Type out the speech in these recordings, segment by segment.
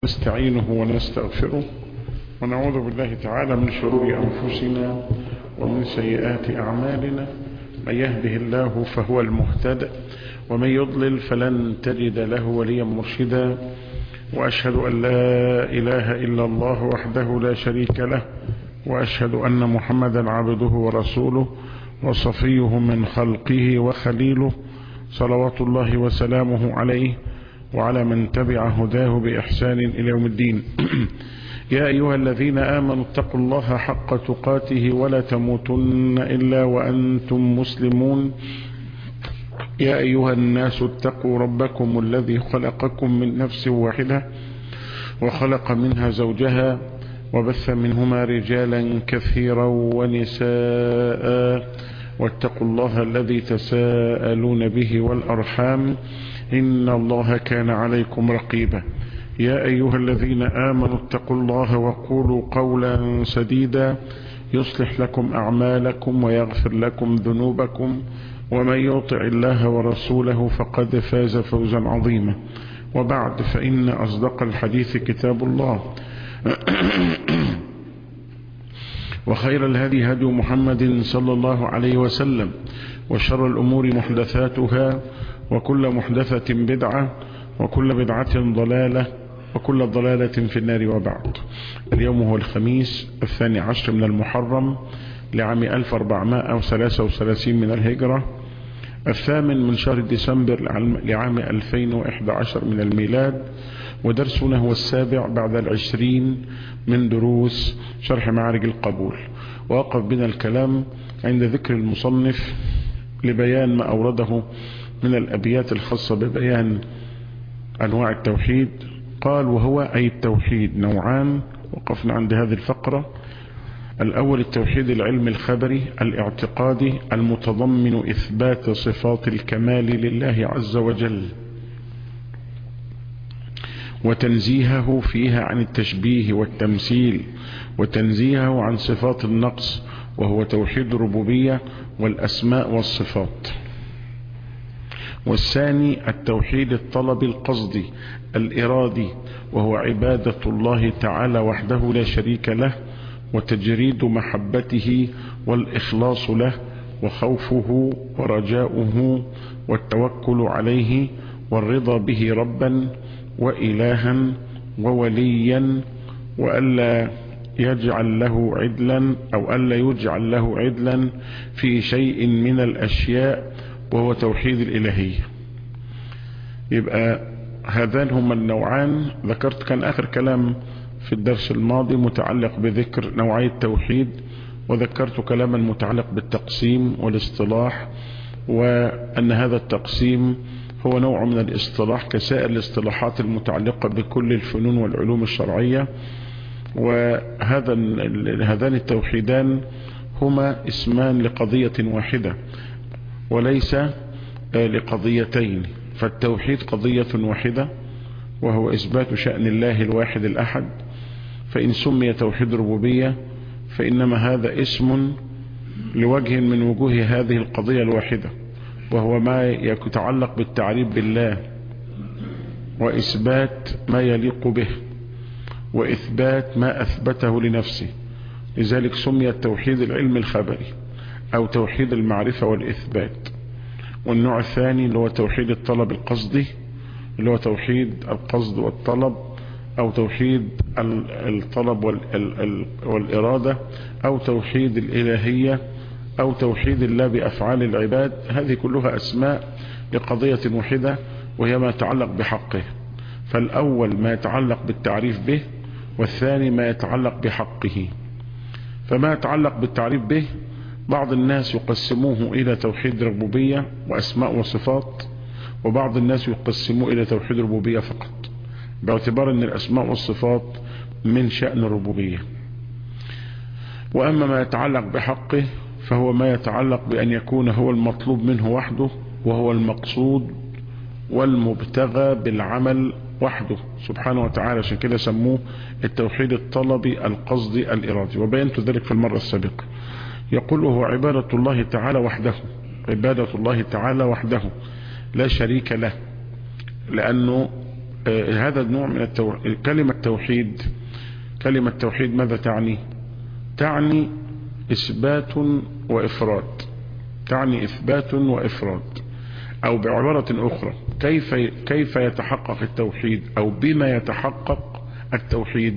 نستعينه ونستغفره ونعوذ بالله تعالى من شرور أنفسنا ومن سيئات أعمالنا من يهده الله فهو المهتد ومن يضلل فلن تجد له وليا مرشدا وأشهد أن لا إله إلا الله وحده لا شريك له وأشهد أن محمدا عبده ورسوله وصفيه من خلقه وخليله صلوات الله وسلامه عليه وعلى من تبع هداه بإحسان إلى يوم الدين يا أيها الذين آمنوا اتقوا الله حق تقاته ولا تموتن إلا وأنتم مسلمون يا أيها الناس اتقوا ربكم الذي خلقكم من نفس واحدة وخلق منها زوجها وبث منهما رجالا كثيرا ونساء واتقوا الله الذي تساءلون به والأرحام إن الله كان عليكم رقيبا يا أيها الذين آمنوا اتقوا الله وقولوا قولا سديدا يصلح لكم أعمالكم ويغفر لكم ذنوبكم ومن يطع الله ورسوله فقد فاز فوزا عظيما وبعد فإن أصدق الحديث كتاب الله وخير الهدي هدي محمد صلى الله عليه وسلم وشر الأمور محدثاتها وكل محدثة بدعة وكل بدعة ضلالة وكل ضلالة في النار وبعد اليوم هو الخميس الثاني عشر من المحرم لعام 1433 من الهجرة الثامن من شهر ديسمبر لعام 2011 من الميلاد ودرسنا هو السابع بعد العشرين من دروس شرح معارج القبول ووقف بنا الكلام عند ذكر المصنف لبيان ما أورده من الأبيات الخاصة ببيان أنواع التوحيد قال وهو أي التوحيد نوعان وقفنا عند هذه الفقرة الأول التوحيد العلم الخبري الاعتقادي المتضمن إثبات صفات الكمال لله عز وجل وتنزيهه فيها عن التشبيه والتمثيل وتنزيهه عن صفات النقص وهو توحيد الربوبية والأسماء والصفات والثاني التوحيد الطلب القصدي الإرادي وهو عبادة الله تعالى وحده لا شريك له وتجريد محبته والإخلاص له وخوفه ورجاؤه والتوكل عليه والرضا به ربا وإلها ووليا وألا يجعل له عدلا أو ألا يجعل له عدلا في شيء من الأشياء وهو توحيد الإلهية يبقى هذان هما النوعان ذكرت كان آخر كلام في الدرس الماضي متعلق بذكر نوعي التوحيد وذكرت كلاما متعلق بالتقسيم والاصطلاح وأن هذا التقسيم هو نوع من الاصطلاح كسائر الاصطلاحات المتعلقة بكل الفنون والعلوم الشرعية وهذا هذان التوحيدان هما اسمان لقضية واحدة وليس لقضيتين فالتوحيد قضية واحدة وهو إثبات شأن الله الواحد الأحد فإن سمي توحيد ربوبية فإنما هذا اسم لوجه من وجوه هذه القضية الواحدة وهو ما يتعلق بالتعريف بالله وإثبات ما يليق به وإثبات ما أثبته لنفسه لذلك سمي التوحيد العلم الخبري أو توحيد المعرفة والإثبات والنوع الثاني اللي هو توحيد الطلب القصدي اللي هو توحيد القصد والطلب أو توحيد الطلب والإرادة أو توحيد الإلهية أو توحيد الله بأفعال العباد هذه كلها أسماء لقضية واحدة وهي ما يتعلق بحقه فالأول ما يتعلق بالتعريف به والثاني ما يتعلق بحقه فما يتعلق بالتعريف به بعض الناس يقسموه إلى توحيد ربوبية وأسماء وصفات وبعض الناس يقسموه إلى توحيد ربوبية فقط باعتبار أن الأسماء والصفات من شأن الربوبية وأما ما يتعلق بحقه فهو ما يتعلق بأن يكون هو المطلوب منه وحده وهو المقصود والمبتغى بالعمل وحده سبحانه وتعالى عشان كده سموه التوحيد الطلبي القصدي الإرادي وبينت ذلك في المرة السابقة يقول وهو عبادة الله تعالى وحده عبادة الله تعالى وحده لا شريك له لأنه آه هذا النوع من التو... كلمة توحيد كلمة توحيد ماذا تعني تعني إثبات وإفراد تعني إثبات وإفراد أو بعبارة أخرى كيف كيف يتحقق التوحيد أو بما يتحقق التوحيد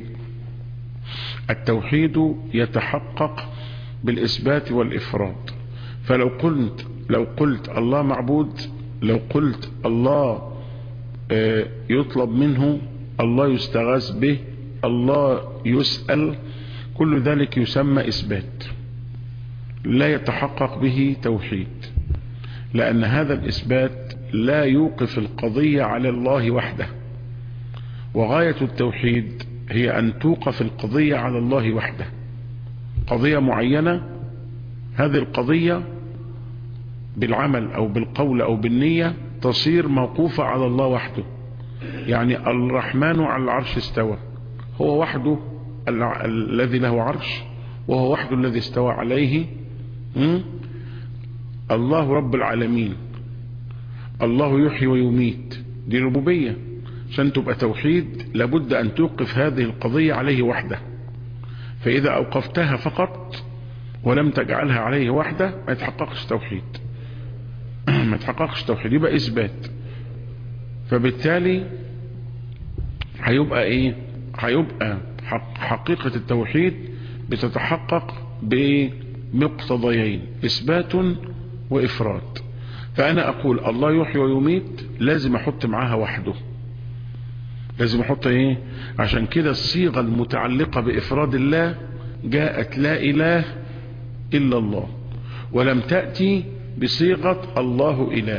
التوحيد يتحقق بالإثبات والإفراد فلو قلت لو قلت الله معبود لو قلت الله يطلب منه الله يستغاث به الله يسأل كل ذلك يسمى إثبات لا يتحقق به توحيد لأن هذا الإثبات لا يوقف القضية على الله وحده وغاية التوحيد هي أن توقف القضية على الله وحده قضية معينة هذه القضية بالعمل أو بالقول أو بالنية تصير موقوفة على الله وحده يعني الرحمن على العرش استوى هو وحده الذي له عرش وهو وحده الذي استوى عليه الله رب العالمين الله يحيي ويميت دي ربوبية عشان تبقى توحيد لابد أن توقف هذه القضية عليه وحده فإذا أوقفتها فقط ولم تجعلها عليه وحده ما يتحققش توحيد ما يتحققش توحيد يبقى إثبات فبالتالي هيبقى إيه هيبقى حقيقة التوحيد بتتحقق بمقتضيين إثبات وإفراد فأنا أقول الله يحيي ويميت لازم أحط معاها وحده لازم أحط إيه عشان كده الصيغة المتعلقة بإفراد الله جاءت لا إله إلا الله ولم تأتي بصيغة الله إله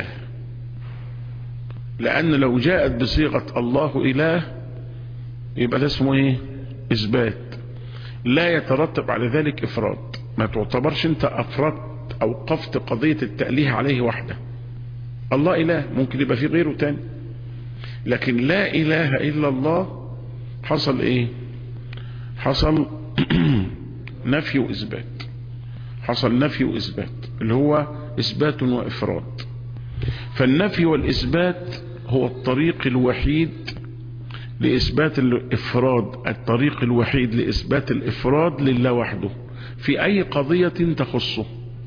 لأن لو جاءت بصيغة الله إله يبقى ده اسمه إيه إثبات لا يترتب على ذلك إفراد ما تعتبرش أنت أفردت أوقفت قضية التأليه عليه وحده الله إله ممكن يبقى في غيره تاني لكن لا إله إلا الله حصل إيه حصل نفي وإثبات حصل نفي وإثبات اللي هو إثبات وإفراد فالنفي والإثبات هو الطريق الوحيد لإثبات الإفراد الطريق الوحيد لإثبات الإفراد لله وحده في أي قضية تخصه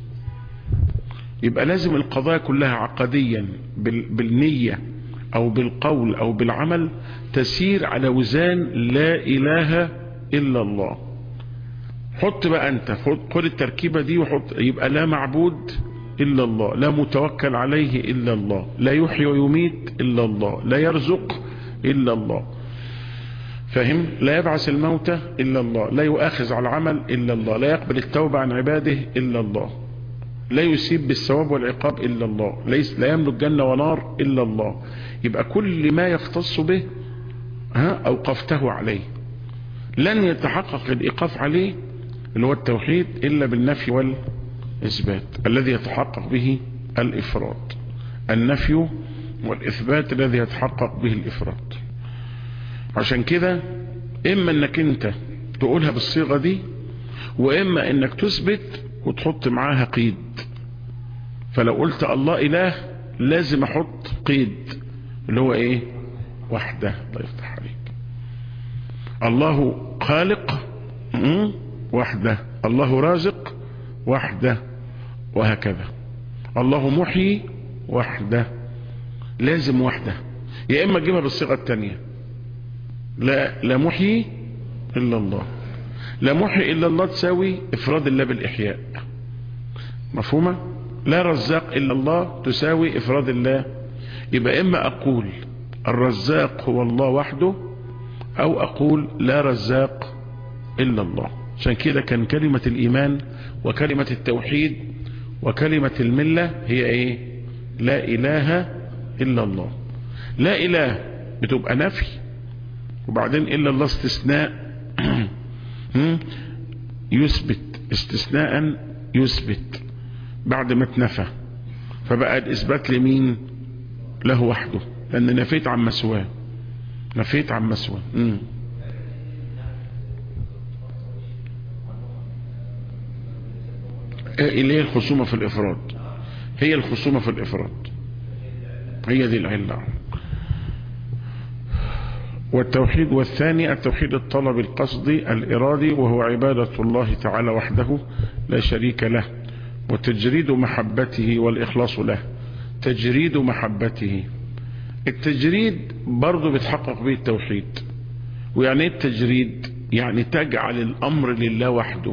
يبقى لازم القضايا كلها عقديا بالنية أو بالقول أو بالعمل تسير على وزان لا إله إلا الله حط بقى أنت خد التركيبة دي وحط يبقى لا معبود إلا الله لا متوكل عليه إلا الله لا يحيي ويميت إلا الله لا يرزق إلا الله فهم لا يبعث الموتى إلا الله لا يؤاخذ على العمل إلا الله لا يقبل التوبة عن عباده إلا الله لا يسيب بالثواب والعقاب إلا الله ليس لا يملك جنة ونار إلا الله يبقى كل ما يختص به ها أوقفته عليه لن يتحقق الإيقاف عليه اللي هو التوحيد إلا بالنفي والإثبات الذي يتحقق به الإفراد النفي والإثبات الذي يتحقق به الإفراد عشان كده إما أنك أنت تقولها بالصيغة دي وإما أنك تثبت وتحط معاها قيد فلو قلت الله إله لازم أحط قيد اللي هو إيه وحده الله يفتح عليك الله خالق وحده الله رازق وحده وهكذا الله محيي وحده لازم وحده يا إما تجيبها بالصيغة الثانية لا لا محيي إلا الله لا محيي إلا الله تساوي إفراد الله بالإحياء مفهومة لا رزاق إلا الله تساوي إفراد الله يبقى إما أقول الرزاق هو الله وحده أو أقول لا رزاق إلا الله عشان كده كان كلمة الإيمان وكلمة التوحيد وكلمة الملة هي إيه لا إله إلا الله لا إله بتبقى نفي وبعدين إلا الله استثناء يثبت استثناء يثبت بعد ما اتنفى فبقى الإثبات لمين له وحده لأن نفيت عن مسواه نفيت عن مسواه اللي هي الخصومة في الإفراد هي الخصومة في الإفراد هي دي العلة والتوحيد والثاني التوحيد الطلب القصدي الإرادي وهو عبادة الله تعالى وحده لا شريك له وتجريد محبته والإخلاص له تجريد محبته التجريد برضو بتحقق به التوحيد ويعني ايه التجريد يعني تجعل الأمر لله وحده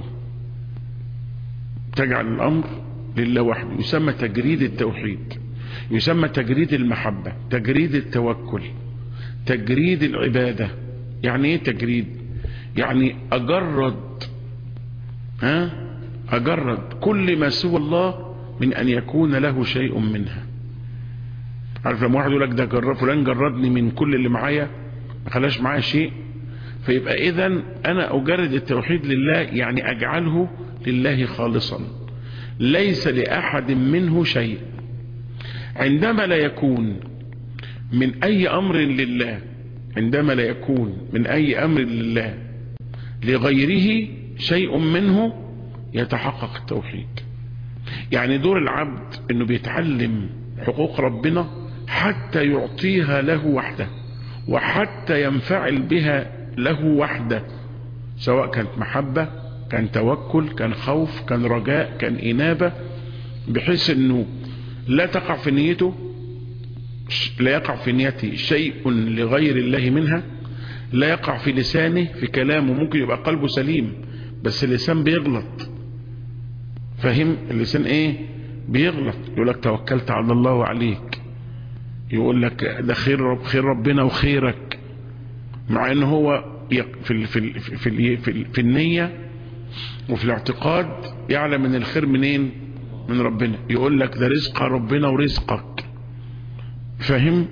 تجعل الأمر لله وحده يسمى تجريد التوحيد يسمى تجريد المحبة تجريد التوكل تجريد العبادة يعني ايه تجريد يعني اجرد ها اجرد كل ما سوى الله من ان يكون له شيء منها عارف لما واحد يقول لك ده جرب فلان جردني من كل اللي معايا ما خلاش معايا شيء فيبقى اذا انا اجرد التوحيد لله يعني اجعله لله خالصا ليس لاحد منه شيء عندما لا يكون من اي امر لله عندما لا يكون من اي امر لله لغيره شيء منه يتحقق التوحيد يعني دور العبد انه بيتعلم حقوق ربنا حتى يعطيها له وحده وحتى ينفعل بها له وحده سواء كانت محبة كان توكل كان خوف كان رجاء كان انابة بحيث انه لا تقع في نيته لا يقع في نيته شيء لغير الله منها لا يقع في لسانه في كلامه ممكن يبقى قلبه سليم بس اللسان بيغلط فهم اللسان ايه بيغلط يقول لك توكلت على الله وعليك يقول لك ده خير رب خير ربنا وخيرك مع ان هو في ال في ال في ال في, ال في النية وفي الاعتقاد يعلم ان الخير منين من ربنا يقول لك ده رزق ربنا ورزقك فاهم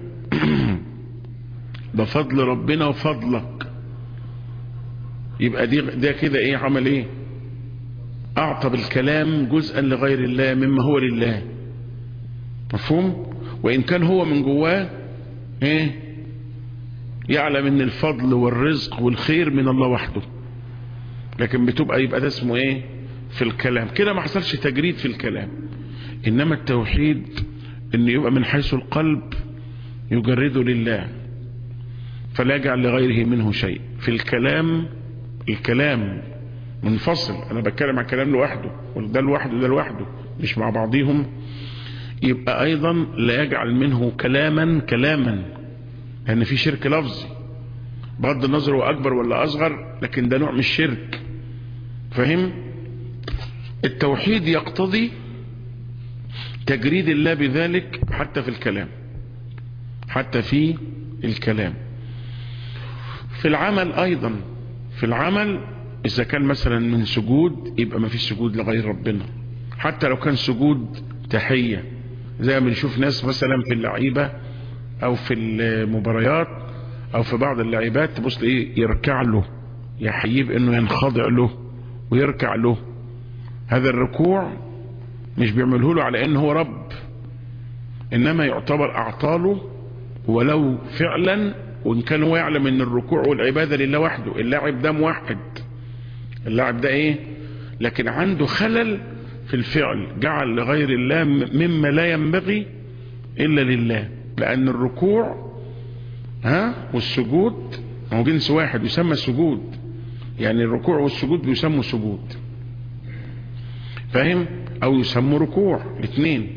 ده فضل ربنا وفضلك يبقى دي ده كده ايه عمل ايه اعطى بالكلام جزءا لغير الله مما هو لله مفهوم وان كان هو من جواه ايه يعلم ان الفضل والرزق والخير من الله وحده لكن بتبقى يبقى ده اسمه ايه في الكلام كده ما حصلش تجريد في الكلام انما التوحيد ان يبقى من حيث القلب يجرده لله فلا يجعل لغيره منه شيء في الكلام الكلام منفصل انا بتكلم عن كلام لوحده وده لوحده ده لوحده مش مع بعضهم يبقى ايضا لا يجعل منه كلاما كلاما لان في شرك لفظي بغض النظر هو اكبر ولا اصغر لكن ده نوع من الشرك فهم التوحيد يقتضي تجريد الله بذلك حتى في الكلام حتى في الكلام في العمل ايضا في العمل اذا كان مثلا من سجود يبقى ما فيش سجود لغير ربنا حتى لو كان سجود تحية زي ما بنشوف ناس مثلا في اللعيبة او في المباريات او في بعض اللعيبات تبص ايه يركع له يحييه بانه ينخضع له ويركع له هذا الركوع مش بيعمله له على انه هو رب انما يعتبر اعطاله ولو فعلا وان كان هو يعلم ان الركوع والعبادة لله وحده اللاعب ده موحد اللاعب ده ايه لكن عنده خلل في الفعل جعل لغير الله مما لا ينبغي الا لله لان الركوع ها والسجود هو جنس واحد يسمى سجود يعني الركوع والسجود بيسموا سجود فاهم او يسموا ركوع الاثنين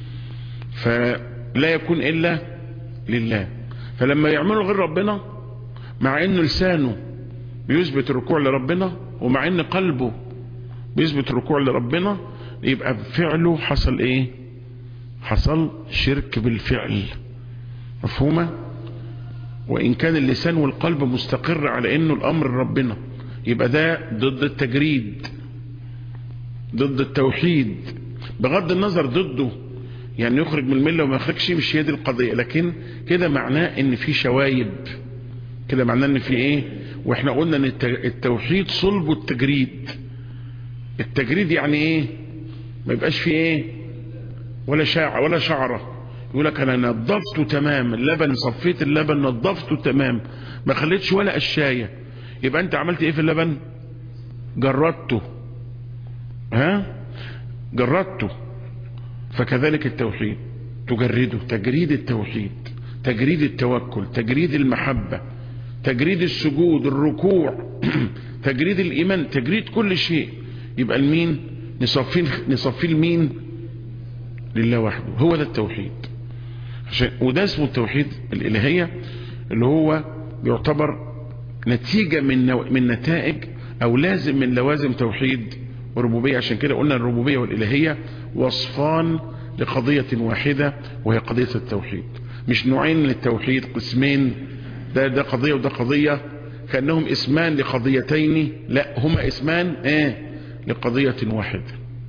فلا يكون الا لله فلما يعملوا غير ربنا مع انه لسانه بيثبت الركوع لربنا ومع ان قلبه بيثبت الركوع لربنا يبقى فعله حصل ايه حصل شرك بالفعل مفهومة وان كان اللسان والقلب مستقر على انه الامر ربنا يبقى ده ضد التجريد ضد التوحيد بغض النظر ضده يعني يخرج من الملة وما يخرجش مش هي دي القضية لكن كده معناه ان في شوايب كده معناه ان في ايه واحنا قلنا ان التوحيد صلب التجريد التجريد يعني ايه ما يبقاش فيه ايه ولا شاع ولا شعره يقول لك انا نظفته تمام اللبن صفيت اللبن نظفته تمام ما خليتش ولا قشايه يبقى انت عملت ايه في اللبن جردته ها جردته فكذلك التوحيد تجرده تجريد التوحيد تجريد التوكل تجريد المحبة تجريد السجود الركوع تجريد الإيمان تجريد كل شيء يبقى المين نصفيه نصفيه المين لله وحده هو ده التوحيد عشان وده اسمه التوحيد الإلهية اللي هو بيعتبر نتيجة من نو... من نتائج أو لازم من لوازم توحيد وربوبية عشان كده قلنا الربوبية والإلهية وصفان لقضية واحدة وهي قضية التوحيد مش نوعين من التوحيد قسمين ده ده قضية وده قضية كأنهم اسمان لقضيتين لا هما اسمان ايه لقضية واحدة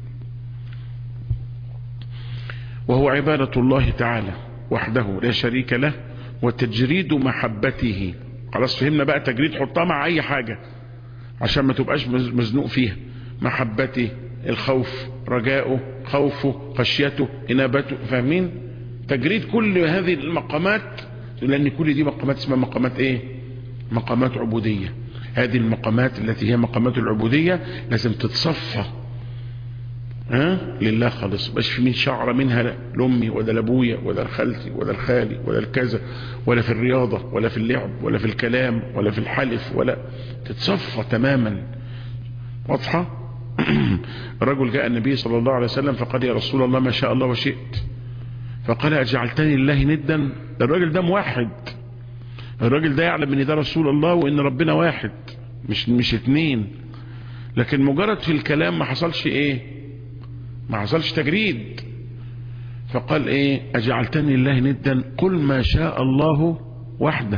وهو عبادة الله تعالى وحده لا شريك له وتجريد محبته خلاص فهمنا بقى تجريد حطها مع اي حاجة عشان ما تبقاش مزنوق فيها محبته الخوف رجاؤه خوفه خشيته انابته فاهمين تجريد كل هذه المقامات لان كل دي مقامات اسمها مقامات ايه مقامات عبودية هذه المقامات التي هي مقامات العبودية لازم تتصفى ها لله خالص باش في من شعر منها لامي ولا لابويا ولا لخالتي ولا لخالي ولا الكذا ولا في الرياضة ولا في اللعب ولا في الكلام ولا في الحلف ولا تتصفى تماما واضحة رجل جاء النبي صلى الله عليه وسلم فقال يا رسول الله ما شاء الله وشئت فقال أجعلتني لله ندا الراجل ده موحد الراجل ده يعلم ان ده رسول الله وان ربنا واحد مش مش اتنين لكن مجرد في الكلام ما حصلش ايه ما حصلش تجريد فقال ايه اجعلتني لله ندا قل ما شاء الله وحده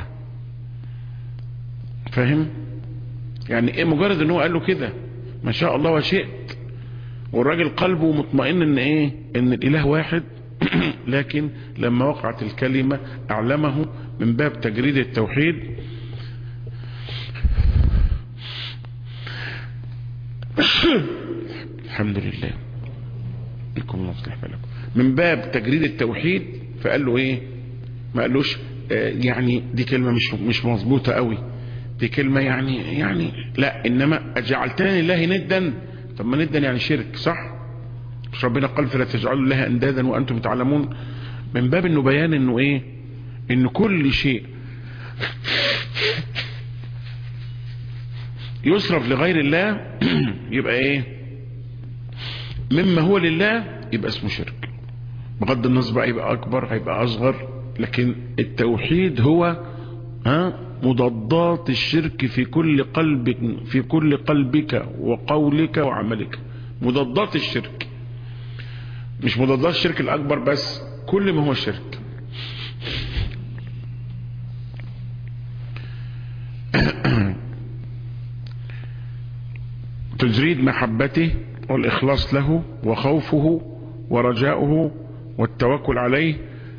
فاهم يعني ايه مجرد ان هو قال له كده ما شاء الله وشئت والراجل قلبه مطمئن ان ايه ان الاله واحد لكن لما وقعت الكلمة اعلمه من باب تجريد التوحيد الحمد لله لكم الله يصلح بالكم من باب تجريد التوحيد فقال له ايه ما قالوش آه يعني دي كلمة مش مش مظبوطة قوي دي كلمة يعني يعني لا انما اجعلتني الله ندا طب ما ندا يعني شرك صح مش ربنا قال فلا تجعلوا لها اندادا وانتم تعلمون من باب انه بيان انه ايه ان كل شيء يصرف لغير الله يبقى ايه مما هو لله يبقى اسمه شرك بغض النظر بقى يبقى اكبر هيبقى اصغر لكن التوحيد هو ها مضادات الشرك في كل قلبك في كل قلبك وقولك وعملك مضادات الشرك مش مضادات الشرك الاكبر بس كل ما هو شرك تجريد محبته والإخلاص له وخوفه ورجاؤه والتوكل عليه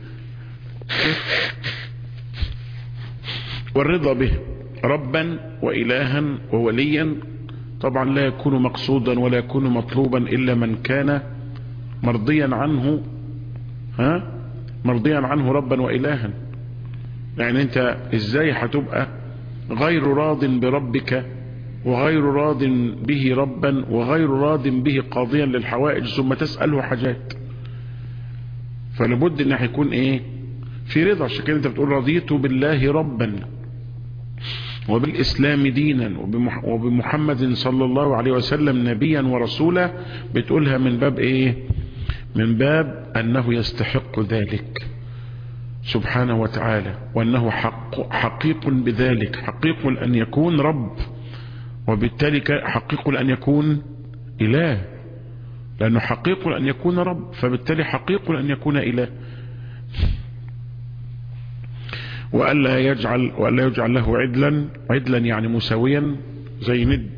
والرضا به ربا وإلها ووليا طبعا لا يكون مقصودا ولا يكون مطلوبا إلا من كان مرضيا عنه ها مرضيا عنه ربا وإلها يعني انت ازاي هتبقى غير راض بربك وغير راض به ربا وغير راض به قاضيا للحوائج ثم تسأله حاجات فلابد ان هيكون ايه في رضا عشان كده انت بتقول رضيت بالله ربا وبالإسلام دينا وبمحمد صلى الله عليه وسلم نبيا ورسولا بتقولها من باب ايه من باب انه يستحق ذلك سبحانه وتعالى وانه حق حقيق بذلك حقيق ان يكون رب وبالتالي حقيق ان يكون اله لانه حقيق ان يكون رب فبالتالي حقيق ان يكون اله وألا يجعل وألا يجعل له عدلا عدلا يعني مساويا زي ند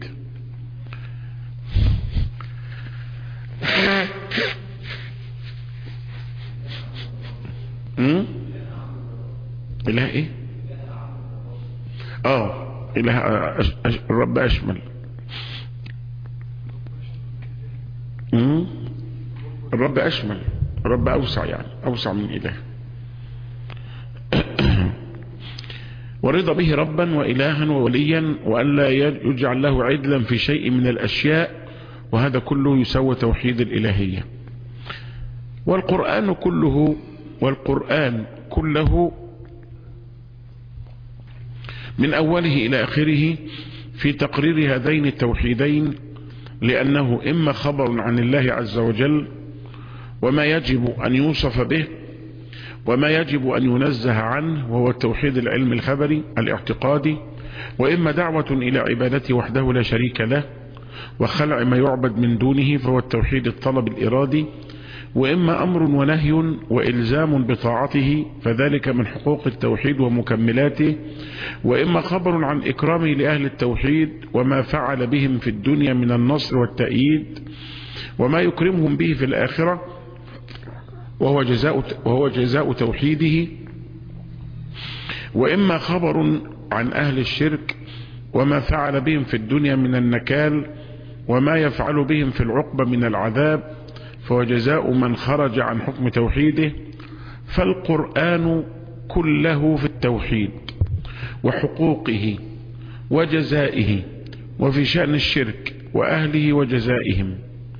إله إيه آه إله أش... أش... الرب أشمل مم؟ الرب أشمل الرب أوسع يعني أوسع من إله ورضا به ربا وإلها ووليا وألا يجعل له عدلا في شيء من الأشياء وهذا كله يسوى توحيد الإلهية والقرآن كله والقرآن كله من أوله إلى آخره في تقرير هذين التوحيدين لأنه إما خبر عن الله عز وجل وما يجب أن يوصف به وما يجب أن ينزه عنه وهو التوحيد العلم الخبري الاعتقادي وإما دعوة إلى عبادته وحده لا شريك له وخلع ما يعبد من دونه فهو التوحيد الطلب الإرادي وإما أمر ونهي وإلزام بطاعته فذلك من حقوق التوحيد ومكملاته وإما خبر عن إكرامه لأهل التوحيد وما فعل بهم في الدنيا من النصر والتأييد وما يكرمهم به في الآخرة وهو جزاء, وهو جزاء توحيده وإما خبر عن أهل الشرك وما فعل بهم في الدنيا من النكال وما يفعل بهم في العقبة من العذاب فهو جزاء من خرج عن حكم توحيده فالقرآن كله في التوحيد وحقوقه وجزائه وفي شأن الشرك وأهله وجزائهم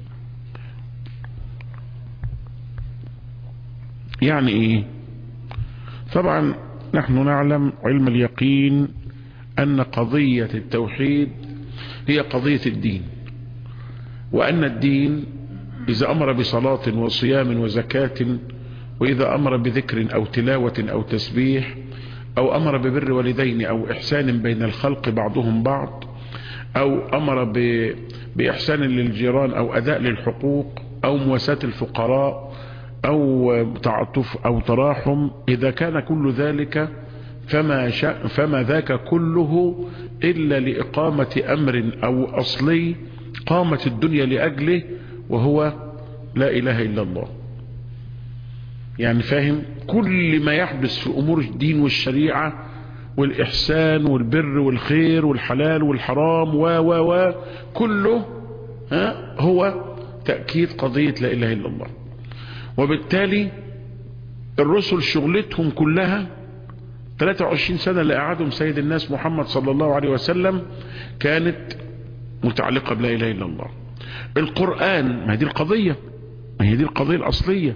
يعني ايه طبعا نحن نعلم علم اليقين ان قضية التوحيد هي قضية الدين وان الدين اذا امر بصلاة وصيام وزكاة واذا امر بذكر او تلاوة او تسبيح او امر ببر والدين او احسان بين الخلق بعضهم بعض او امر باحسان للجيران او اداء للحقوق او مواساة الفقراء او تعاطف او تراحم اذا كان كل ذلك فما, شاء فما ذاك كله الا لاقامة امر او اصلي قامت الدنيا لاجله وهو لا اله الا الله يعني فاهم كل ما يحدث في امور الدين والشريعة والاحسان والبر والخير والحلال والحرام و و و كله ها هو تأكيد قضية لا اله الا الله وبالتالي الرسل شغلتهم كلها 23 سنة اللي قعدهم سيد الناس محمد صلى الله عليه وسلم كانت متعلقة بلا إله إلا الله القرآن ما هي دي القضية ما هي دي القضية الأصلية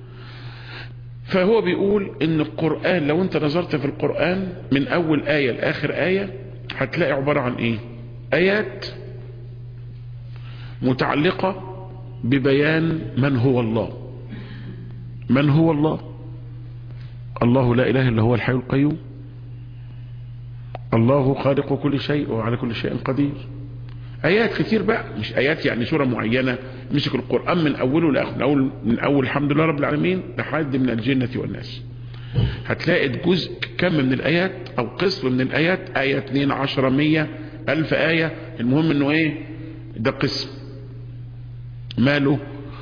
فهو بيقول ان القرآن لو انت نظرت في القرآن من اول آية لاخر آية هتلاقي عبارة عن ايه ايات متعلقة ببيان من هو الله من هو الله الله لا اله الا هو الحي القيوم الله خالق كل شيء وعلى كل شيء قدير ايات كتير بقى مش ايات يعني سوره معينه مسك القران من اوله لاخره من اول من اول الحمد لله رب العالمين لحد من الجنه والناس هتلاقي جزء كم من الايات او قسم من الايات ايه 2 10 100 الف ايه المهم انه ايه ده قسم ماله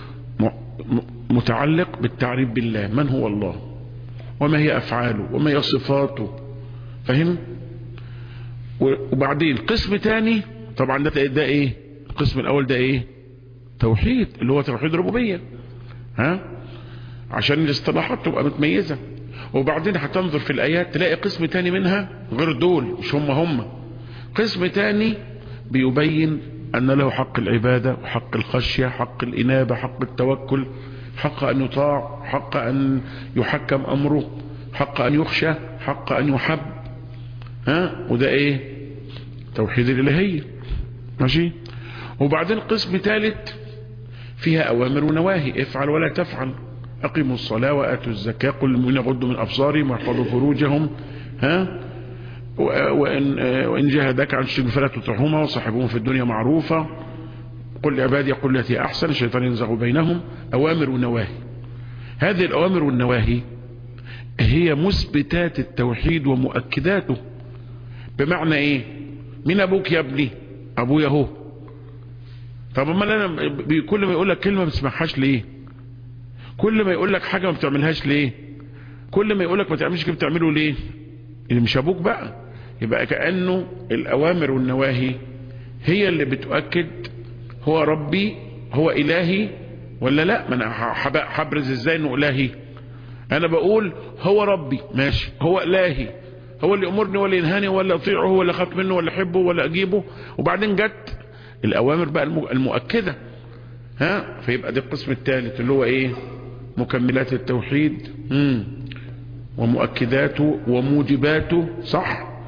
متعلق بالتعريف بالله من هو الله وما هي افعاله وما هي صفاته فهم وبعدين قسم تاني طبعا ده ده ايه القسم الاول ده ايه توحيد اللي هو توحيد ربوبيه ها عشان الاصطلاحات تبقى متميزه وبعدين هتنظر في الايات تلاقي قسم تاني منها غير دول مش هم هم قسم تاني بيبين ان له حق العباده وحق الخشيه حق الانابه حق التوكل حق ان يطاع حق ان يحكم امره حق ان يخشى حق ان يحب ها وده ايه توحيد الالهيه ماشي وبعدين قسم ثالث فيها اوامر ونواهي افعل ولا تفعل اقيموا الصلاة واتوا الزكاة قل من يغضوا من ابصارهم ويحفظوا فروجهم ها وان, وإن جاهداك عن الشرك فلا تطعهما وصاحبهم في الدنيا معروفة قل لعبادي قل التي احسن الشيطان ينزغ بينهم اوامر ونواهي هذه الاوامر والنواهي هي مثبتات التوحيد ومؤكداته بمعنى ايه مين ابوك يا ابني ابويا اهو طب امال انا كل ما يقول لك كلمه ما بتسمعهاش ليه كل ما يقول لك حاجه ما بتعملهاش ليه كل ما يقول لك ما تعملش كده بتعمله ليه اللي مش ابوك بقى يبقى كانه الاوامر والنواهي هي اللي بتؤكد هو ربي هو الهي ولا لا ما انا هبرز ازاي انه الهي انا بقول هو ربي ماشي هو الهي هو اللي امرني ولا ينهاني ولا اطيعه ولا اخاف منه ولا احبه ولا اجيبه وبعدين جت الاوامر بقى المؤكدة ها فيبقى ده القسم الثالث اللي هو ايه مكملات التوحيد مم. ومؤكداته وموجباته صح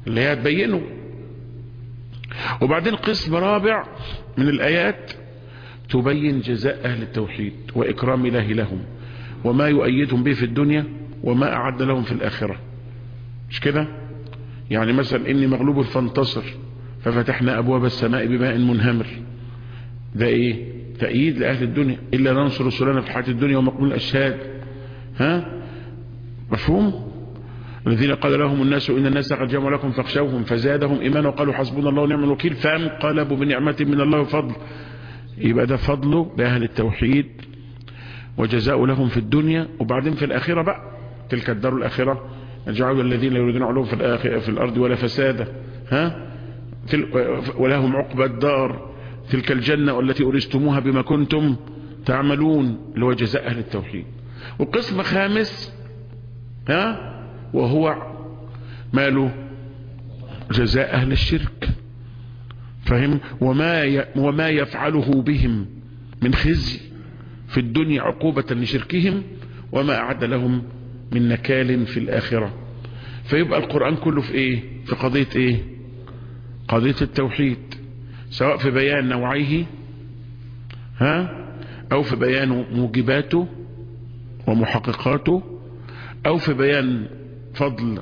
اللي هي تبينه وبعدين قسم رابع من الآيات تبين جزاء أهل التوحيد وإكرام الله لهم وما يؤيدهم به في الدنيا وما أعد لهم في الآخرة مش كده يعني مثلا إني مغلوب فانتصر ففتحنا أبواب السماء بماء منهمر ده إيه تأييد لأهل الدنيا إلا ننصر رسولنا في الحياة الدنيا ومقبول الأشهاد ها مفهوم الذين قال لهم الناس إن الناس قد جمعوا لكم فاخشوهم فزادهم إيمانا وقالوا حسبنا الله ونعم الوكيل فانقلبوا بنعمة من الله وفضل يبقى ده فضله بأهل التوحيد وجزاء لهم في الدنيا وبعدين في الآخرة بقى تلك الدار الآخرة نجعل الذين يريدون علوم في, الآخرة في الأرض ولا فسادا ها ولهم عقبى الدار تلك الجنة التي أرستموها بما كنتم تعملون اللي هو جزاء أهل التوحيد وقسم خامس ها وهو ماله جزاء أهل الشرك فهم وما ي... وما يفعله بهم من خزي في الدنيا عقوبة لشركهم وما أعد لهم من نكال في الآخرة فيبقى القرآن كله في إيه في قضية إيه قضية التوحيد سواء في بيان نوعيه ها أو في بيان موجباته ومحققاته أو في بيان فضل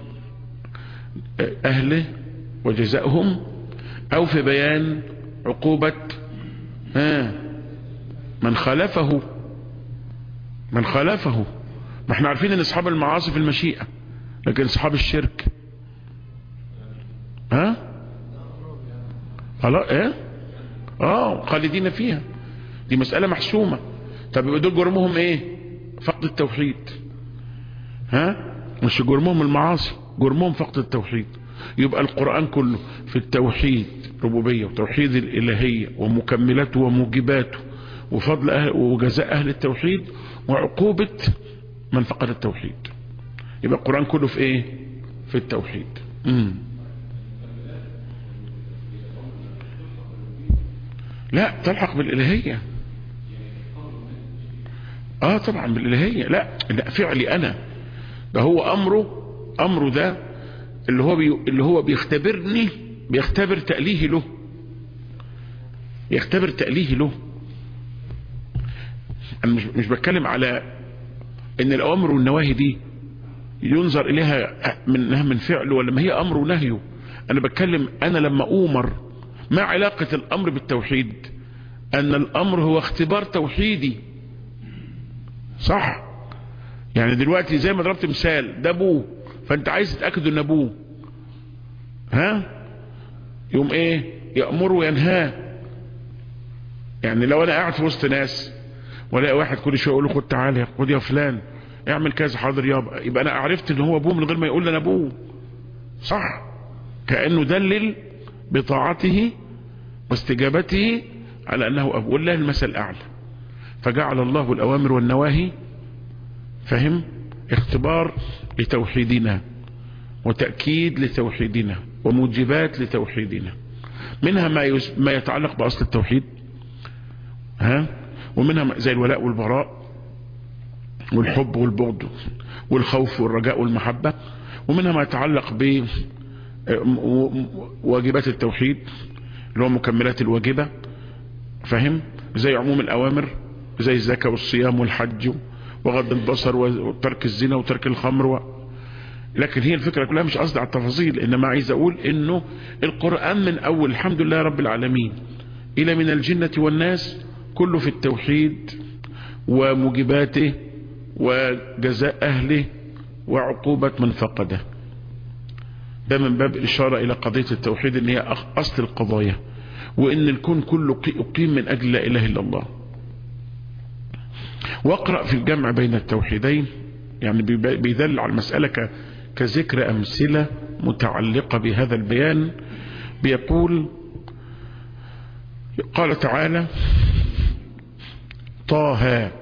أهله وجزائهم أو في بيان عقوبة ها من خالفه من خالفه ما احنا عارفين ان اصحاب المعاصي في المشيئة لكن اصحاب الشرك ها خلاص ايه اه خالدين فيها دي مسألة محسومة طب يبقى دول جرمهم ايه فقد التوحيد ها مش جرمهم المعاصي جرمهم فقد التوحيد يبقى القرآن كله في التوحيد ربوبية وتوحيد الإلهية ومكملاته وموجباته وفضل أهل وجزاء أهل التوحيد وعقوبة من فقد التوحيد يبقى القرآن كله في ايه في التوحيد مم. لا تلحق بالإلهية اه طبعا بالإلهية لا لا فعلي انا ده هو امره امره ده اللي هو بي اللي هو بيختبرني بيختبر تأليه له يختبر تأليه له انا مش, مش بتكلم على ان الاوامر والنواهي دي ينظر اليها منها من فعل ولا ما هي امر ونهيه انا بتكلم انا لما اومر ما علاقة الامر بالتوحيد ان الامر هو اختبار توحيدي صح يعني دلوقتي زي ما ضربت مثال ده ابوه فانت عايز تتاكد ان ابوه ها يوم ايه يامره وينهاه يعني لو انا قاعد في وسط ناس ولاقي واحد كل شويه يقول له خد تعالى خد يا فلان اعمل كذا حاضر يابا يبقى انا عرفت ان هو ابوه من غير ما يقول لي انا ابوه صح كانه دلل بطاعته واستجابته على انه ابوه والله المثل الاعلى فجعل الله الاوامر والنواهي فهم اختبار لتوحيدنا وتأكيد لتوحيدنا وموجبات لتوحيدنا منها ما, يس... ما يتعلق بأصل التوحيد ها ومنها زي الولاء والبراء والحب والبغض والخوف والرجاء والمحبة ومنها ما يتعلق ب واجبات التوحيد اللي هو مكملات الواجبة فهم زي عموم الأوامر زي الزكاة والصيام والحج وغض البصر وترك الزنا وترك الخمر و... لكن هي الفكرة كلها مش قصدي على التفاصيل انما عايز اقول انه القرآن من اول الحمد لله رب العالمين الى من الجنة والناس كله في التوحيد وموجباته وجزاء اهله وعقوبة من فقده ده من باب الاشارة الى قضية التوحيد ان هي اصل القضايا وان الكون كله اقيم من اجل لا اله الا الله واقرأ في الجمع بين التوحيدين يعني بيدل على المسألة كذكر أمثلة متعلقة بهذا البيان بيقول قال تعالى طه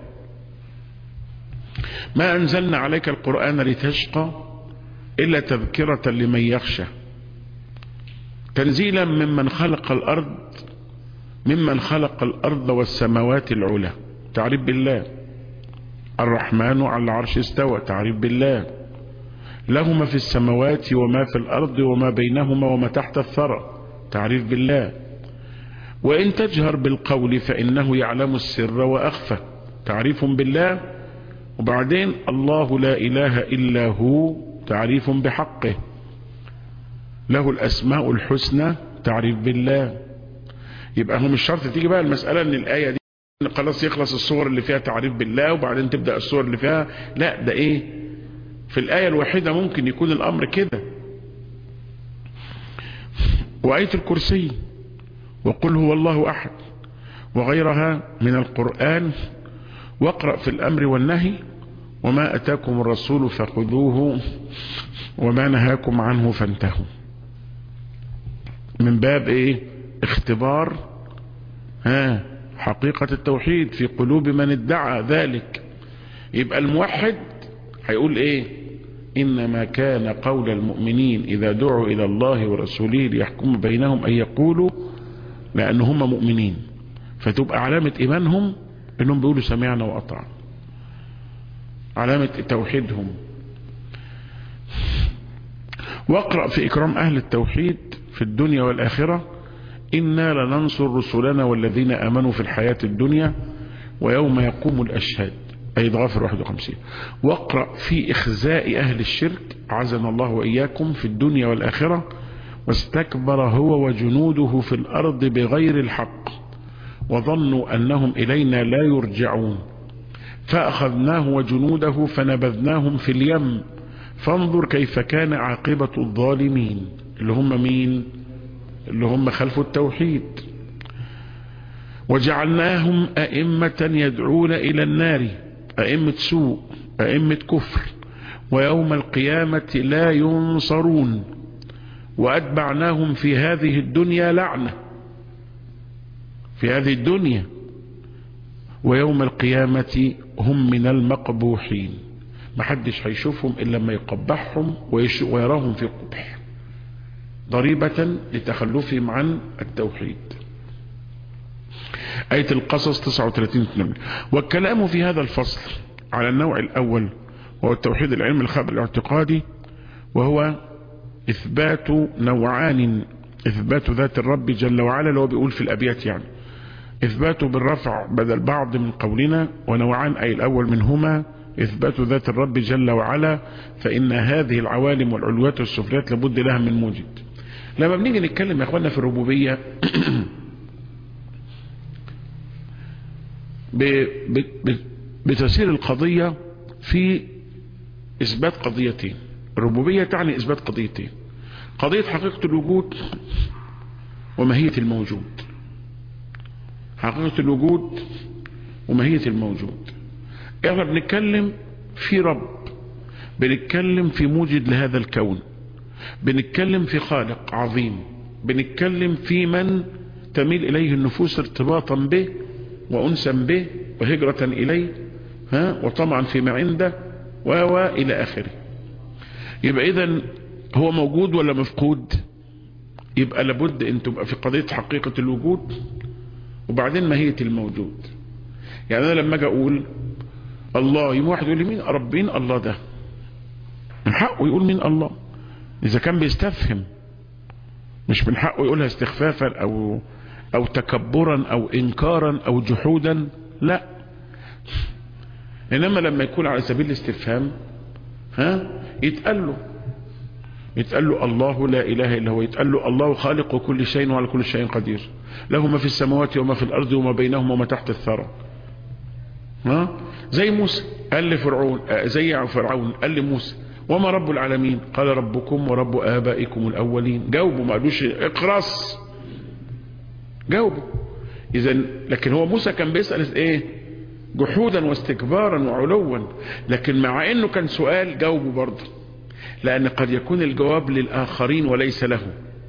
ما أنزلنا عليك القرآن لتشقى إلا تذكرة لمن يخشى تنزيلا ممن خلق الأرض ممن خلق الأرض والسماوات العلى تعريف بالله الرحمن على العرش استوى تعريف بالله له ما في السماوات وما في الأرض وما بينهما وما تحت الثرى تعريف بالله وإن تجهر بالقول فإنه يعلم السر وأخفى تعريف بالله وبعدين الله لا إله إلا هو تعريف بحقه له الأسماء الحسنى تعريف بالله يبقى هو مش شرط تيجي بقى المسألة ان الآية دي خلاص يخلص الصور اللي فيها تعريف بالله وبعدين تبدأ الصور اللي فيها لا ده ايه في الآية الواحدة ممكن يكون الأمر كده وآية الكرسي وقل هو الله أحد وغيرها من القرآن واقرأ في الأمر والنهي وما أتاكم الرسول فخذوه وما نهاكم عنه فانتهوا من باب ايه اختبار ها حقيقة التوحيد في قلوب من ادعى ذلك يبقى الموحد هيقول ايه انما كان قول المؤمنين اذا دعوا الى الله ورسوله ليحكم بينهم ان يقولوا لان هم مؤمنين فتبقى علامة ايمانهم انهم بيقولوا سمعنا واطعنا علامة توحيدهم واقرأ في اكرام اهل التوحيد في الدنيا والاخرة إنا لننصر رسلنا والذين آمنوا في الحياة الدنيا ويوم يقوم الأشهاد أي غافر 51 واقرأ في إخزاء أهل الشرك عزنا الله وإياكم في الدنيا والآخرة واستكبر هو وجنوده في الأرض بغير الحق وظنوا أنهم إلينا لا يرجعون فأخذناه وجنوده فنبذناهم في اليم فانظر كيف كان عاقبة الظالمين اللي هم مين اللي هم خلف التوحيد وجعلناهم أئمة يدعون إلى النار أئمة سوء أئمة كفر ويوم القيامة لا ينصرون وأتبعناهم في هذه الدنيا لعنة في هذه الدنيا ويوم القيامة هم من المقبوحين محدش هيشوفهم إلا لما يقبحهم ويراهم في قبح ضريبة لتخلفهم عن التوحيد آية القصص 39 والكلام في هذا الفصل على النوع الأول وهو التوحيد العلم الخبر الاعتقادي وهو إثبات نوعان إثبات ذات الرب جل وعلا اللي هو بيقول في الأبيات يعني إثباته بالرفع بدل بعض من قولنا ونوعان أي الأول منهما إثبات ذات الرب جل وعلا فإن هذه العوالم والعلوات والسفليات لابد لها من موجد لما بنيجي نتكلم يا اخوانا في الربوبية بتسير القضية في اثبات قضيتين الربوبية تعني اثبات قضيتين قضية حقيقة الوجود وماهية الموجود حقيقة الوجود وماهية الموجود احنا بنتكلم في رب بنتكلم في موجد لهذا الكون بنتكلم في خالق عظيم بنتكلم في من تميل إليه النفوس ارتباطا به وأنسا به وهجرة إليه ها وطمعا فيما عنده و إلى آخره يبقى إذا هو موجود ولا مفقود يبقى لابد أن تبقى في قضية حقيقة الوجود وبعدين ماهية الموجود يعني أنا لما أجي أقول الله يوم واحد يقول لي مين ربين الله ده من حقه يقول مين الله إذا كان بيستفهم مش من حقه يقولها استخفافا أو أو تكبرا أو إنكارا أو جحودا لا إنما لما يكون على سبيل الاستفهام ها يتقال له يتقال له الله لا إله إلا هو يتقال له الله خالق كل شيء وعلى كل شيء قدير له ما في السماوات وما في الأرض وما بينهما وما تحت الثرى ها زي موسى قال لفرعون زي فرعون قال لموسى وما رب العالمين قال ربكم ورب آبائكم الأولين جاوبوا ما قالوش اقرص جاوبوا إذا لكن هو موسى كان بيسأل ايه جحودا واستكبارا وعلوا لكن مع انه كان سؤال جاوبوا برضه لان قد يكون الجواب للآخرين وليس له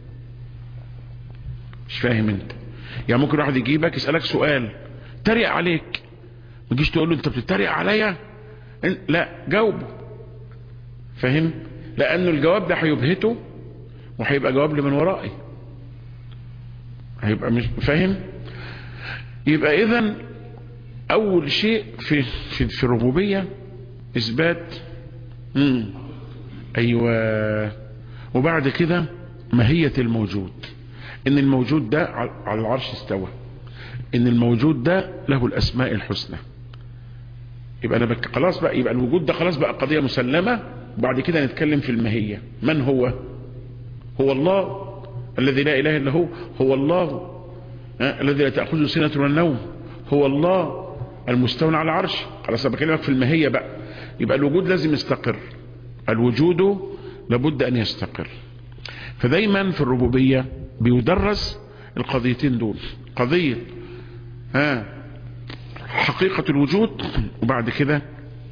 مش فاهم انت يعني ممكن واحد يجيبك يسألك سؤال تريق عليك ما تجيش تقول له انت بتتريق عليا لا جاوبه فاهم لانه الجواب ده هيبهته وهيبقى جواب لمن ورائي هيبقى مش فاهم يبقى اذا اول شيء في في, في الربوبيه اثبات مم. ايوه وبعد كده ماهية الموجود ان الموجود ده على العرش استوى ان الموجود ده له الاسماء الحسنى يبقى انا بك خلاص بقى يبقى الوجود ده خلاص بقى قضية مسلمة وبعد كده نتكلم في الماهية من هو هو الله الذي لا اله الا هو هو الله أه؟ الذي لا تأخذه سنة ولا نوم هو الله المستولى على العرش خلاص انا بكلمك في الماهية بقى يبقى الوجود لازم يستقر الوجود لابد ان يستقر فدايما في الربوبية بيدرس القضيتين دول قضية ها حقيقة الوجود وبعد كده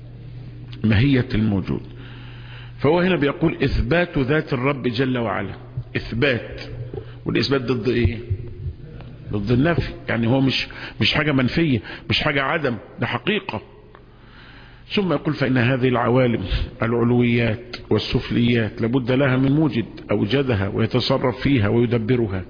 ماهية الموجود فهو هنا بيقول اثبات ذات الرب جل وعلا اثبات والاثبات ضد ايه ضد النفي يعني هو مش مش حاجة منفية مش حاجة عدم ده حقيقة ثم يقول فإن هذه العوالم العلويات والسفليات لابد لها من موجد أوجدها ويتصرف فيها ويدبرها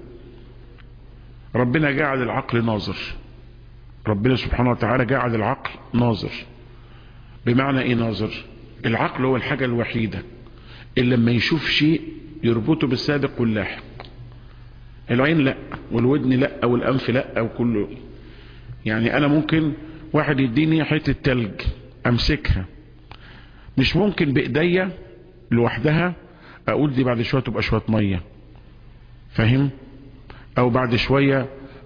ربنا جعل العقل ناظر ربنا سبحانه وتعالى جعل العقل ناظر بمعنى ايه ناظر العقل هو الحاجة الوحيدة اللي لما يشوف شيء يربطه بالسابق واللاحق العين لا والودن لا والانف لا وكله يعني انا ممكن واحد يديني حتة تلج امسكها مش ممكن بايديا لوحدها اقول دي بعد شوية تبقى شوية مية فاهم او بعد شوية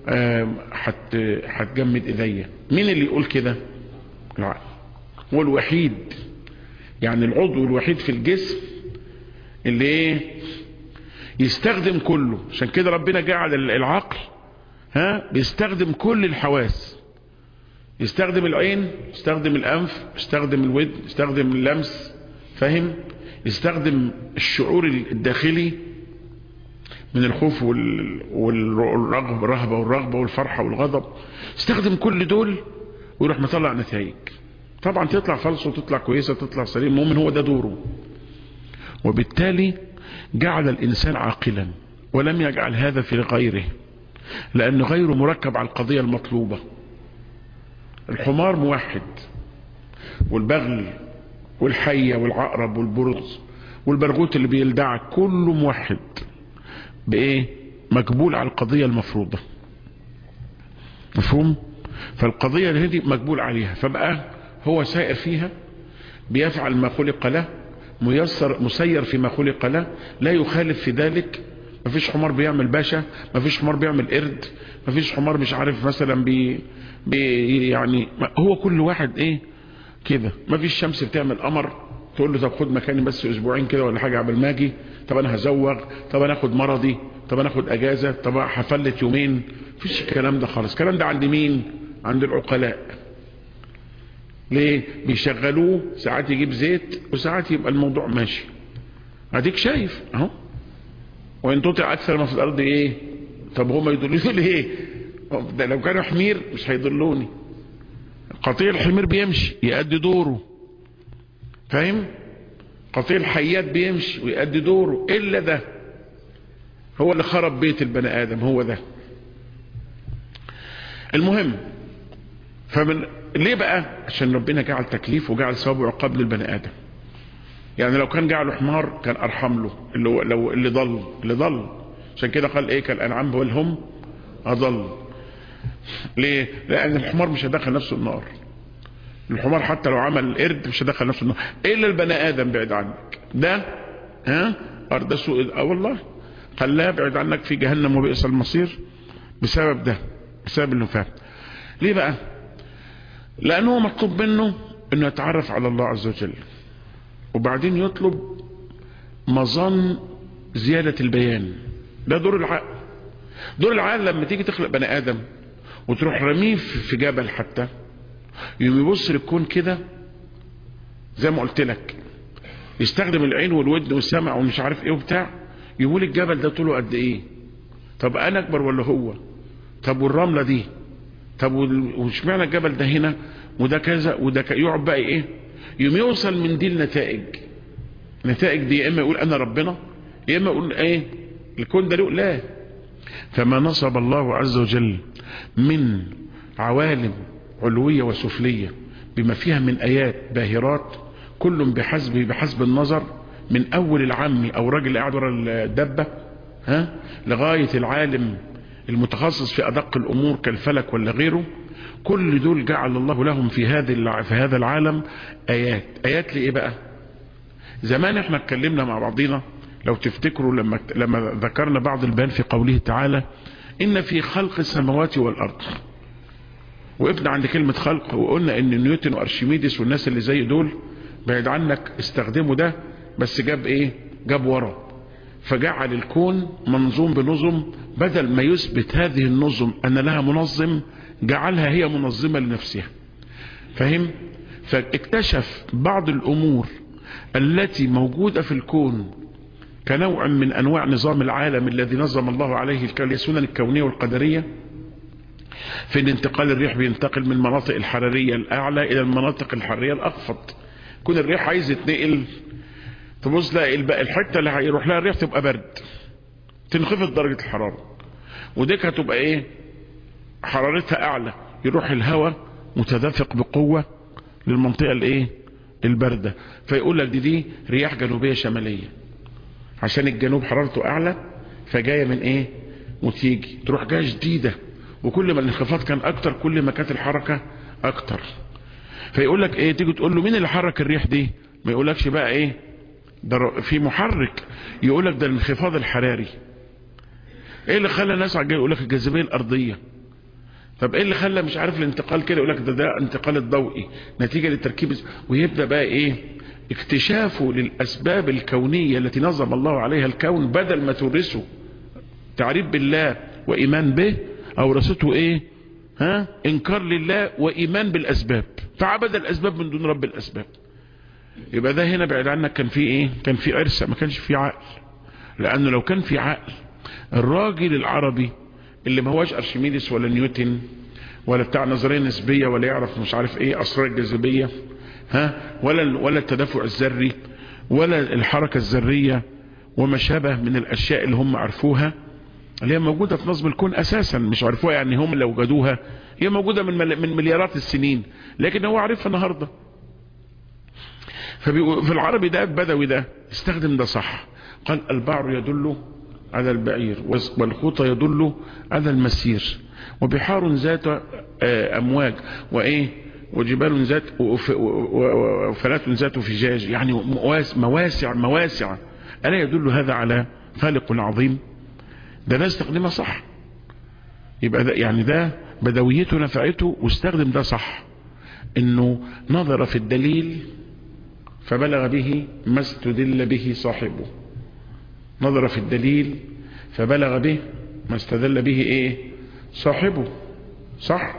حت هتجمد ايديا مين اللي يقول كده العقل هو الوحيد يعني العضو الوحيد في الجسم اللي ايه يستخدم كله عشان كده ربنا جعل العقل ها بيستخدم كل الحواس يستخدم العين يستخدم الانف يستخدم الودن يستخدم اللمس فاهم يستخدم الشعور الداخلي من الخوف والرغبة الرهبة والرغبة والفرحة والغضب استخدم كل دول ويروح مطلع نتائج طبعا تطلع فلسه وتطلع كويسة تطلع سليم المؤمن هو ده دوره وبالتالي جعل الإنسان عاقلا ولم يجعل هذا في غيره لأن غيره مركب على القضية المطلوبة الحمار موحد والبغل والحية والعقرب والبرز والبرغوت اللي بيلدعك كله موحد بايه مقبول على القضية المفروضة مفهوم فالقضية دي مقبول عليها فبقى هو سائر فيها بيفعل ما خلق له ميسر مسير فيما خلق له لا يخالف في ذلك مفيش حمار بيعمل باشا مفيش حمار بيعمل قرد مفيش حمار مش عارف مثلا بي, بي يعني هو كل واحد ايه كده مفيش شمس بتعمل قمر تقول له طب خد مكاني بس اسبوعين كده ولا حاجة قبل ما اجي طب انا هزوغ طب انا اخد مرضي طب انا اخد اجازة طب هفلت يومين مفيش الكلام ده خالص الكلام ده عند مين عند العقلاء ليه بيشغلوه ساعات يجيب زيت وساعات يبقى الموضوع ماشي اديك شايف اهو وان تطع اكثر ما في الارض ايه طب هما يدلوني ليه ده لو كانوا حمير مش هيضلوني قطيع الحمير بيمشي يأدي دوره فاهم قطيع الحيات بيمشي ويأدي دوره الا ده هو اللي خرب بيت البني ادم هو ده المهم فمن ليه بقى عشان ربنا جعل تكليف وجعل ثواب وعقاب للبني ادم يعني لو كان جعله حمار كان ارحم له اللي هو لو اللي ضل اللي ضل عشان كده قال ايه كالانعام بل هم اضل ليه لان الحمار مش هيدخل نفسه النار الحمار حتى لو عمل قرد مش هيدخل نفسه النار الا البني ادم بعد عنك ده ها ارض سوء اه والله خلاه بعد عنك في جهنم وبئس المصير بسبب ده بسبب انه فاهم ليه بقى لانه مطلوب منه انه يتعرف على الله عز وجل وبعدين يطلب مظن زيادة البيان ده دور العقل دور العقل لما تيجي تخلق بني ادم وتروح رميه في جبل حتى يوم يبص للكون كده زي ما قلت لك يستخدم العين والودن والسمع ومش عارف ايه وبتاع يقول الجبل ده طوله قد ايه طب انا اكبر ولا هو طب والرملة دي طب واشمعنى الجبل ده هنا وده كذا وده كذا يقعد بقى ايه يوم يوصل من دي النتائج نتائج دي يا اما يقول انا ربنا يا اما يقول ايه الكون ده له لا فما نصب الله عز وجل من عوالم علوية وسفلية بما فيها من ايات باهرات كل بحسب بحسب النظر من اول العمي او راجل اللي قاعد ورا الدبه ها لغايه العالم المتخصص في ادق الامور كالفلك ولا غيره كل دول جعل الله لهم في هذه في هذا العالم ايات ايات لايه بقى زمان احنا اتكلمنا مع بعضينا لو تفتكروا لما لما ذكرنا بعض البيان في قوله تعالى ان في خلق السماوات والارض وقفنا عند كلمة خلق وقلنا ان نيوتن وارشميدس والناس اللي زي دول بعد عنك استخدموا ده بس جاب ايه جاب ورا فجعل الكون منظوم بنظم بدل ما يثبت هذه النظم ان لها منظم جعلها هي منظمة لنفسها فهم فاكتشف بعض الامور التي موجودة في الكون كنوع من انواع نظام العالم الذي نظم الله عليه السنن الكونية والقدرية في الانتقال الريح بينتقل من المناطق الحرارية الاعلى الى المناطق الحرارية الاخفض كون الريح عايز يتنقل تبص تلاقي الحته اللي هيروح لها الريح تبقى برد تنخفض درجه الحراره وديك هتبقى ايه حرارتها اعلى يروح الهواء متدفق بقوه للمنطقه الايه البارده فيقول لك دي دي رياح جنوبيه شماليه عشان الجنوب حرارته اعلى فجايه من ايه وتيجي تروح جايه شديده وكل ما الانخفاض كان اكتر كل ما كانت الحركه اكتر فيقول لك ايه تيجي تقول له مين اللي حرك الريح دي ما يقولكش بقى ايه ده في محرك يقول لك ده الانخفاض الحراري ايه اللي خلى الناس عجل يقول لك الجاذبيه الارضيه طب ايه اللي خلى مش عارف الانتقال كده يقول لك ده ده انتقال الضوئي نتيجه للتركيب ويبدا بقى ايه اكتشافه للاسباب الكونيه التي نظم الله عليها الكون بدل ما تورثه تعريف بالله وايمان به اورثته ايه ها انكار لله وايمان بالاسباب فعبد الاسباب من دون رب الاسباب يبقى ده هنا بعد عنك كان في ايه كان في عرسة ما كانش في عقل لانه لو كان في عقل الراجل العربي اللي ما هواش ارشميدس ولا نيوتن ولا بتاع نظريه نسبيه ولا يعرف مش عارف ايه اسرار الجاذبيه ها ولا ولا التدفع الذري ولا الحركه الذريه وما شابه من الاشياء اللي هم عرفوها اللي هي موجوده في نظم الكون اساسا مش عرفوها يعني هم اللي وجدوها هي موجوده من من مليارات السنين لكن هو عارفها النهارده ففي العربي ده البدوي ده استخدم ده صح قال البعر يدل على البعير والخوط يدل على المسير وبحار ذات امواج وايه وجبال ذات وفلات ذات فجاج يعني مواسع مواسع الا يدل هذا على خالق عظيم ده ده استخدمها صح يبقى ده يعني ده بدويته نفعته واستخدم ده صح انه نظر في الدليل فبلغ به ما استدل به صاحبه نظر في الدليل فبلغ به ما استدل به ايه صاحبه صح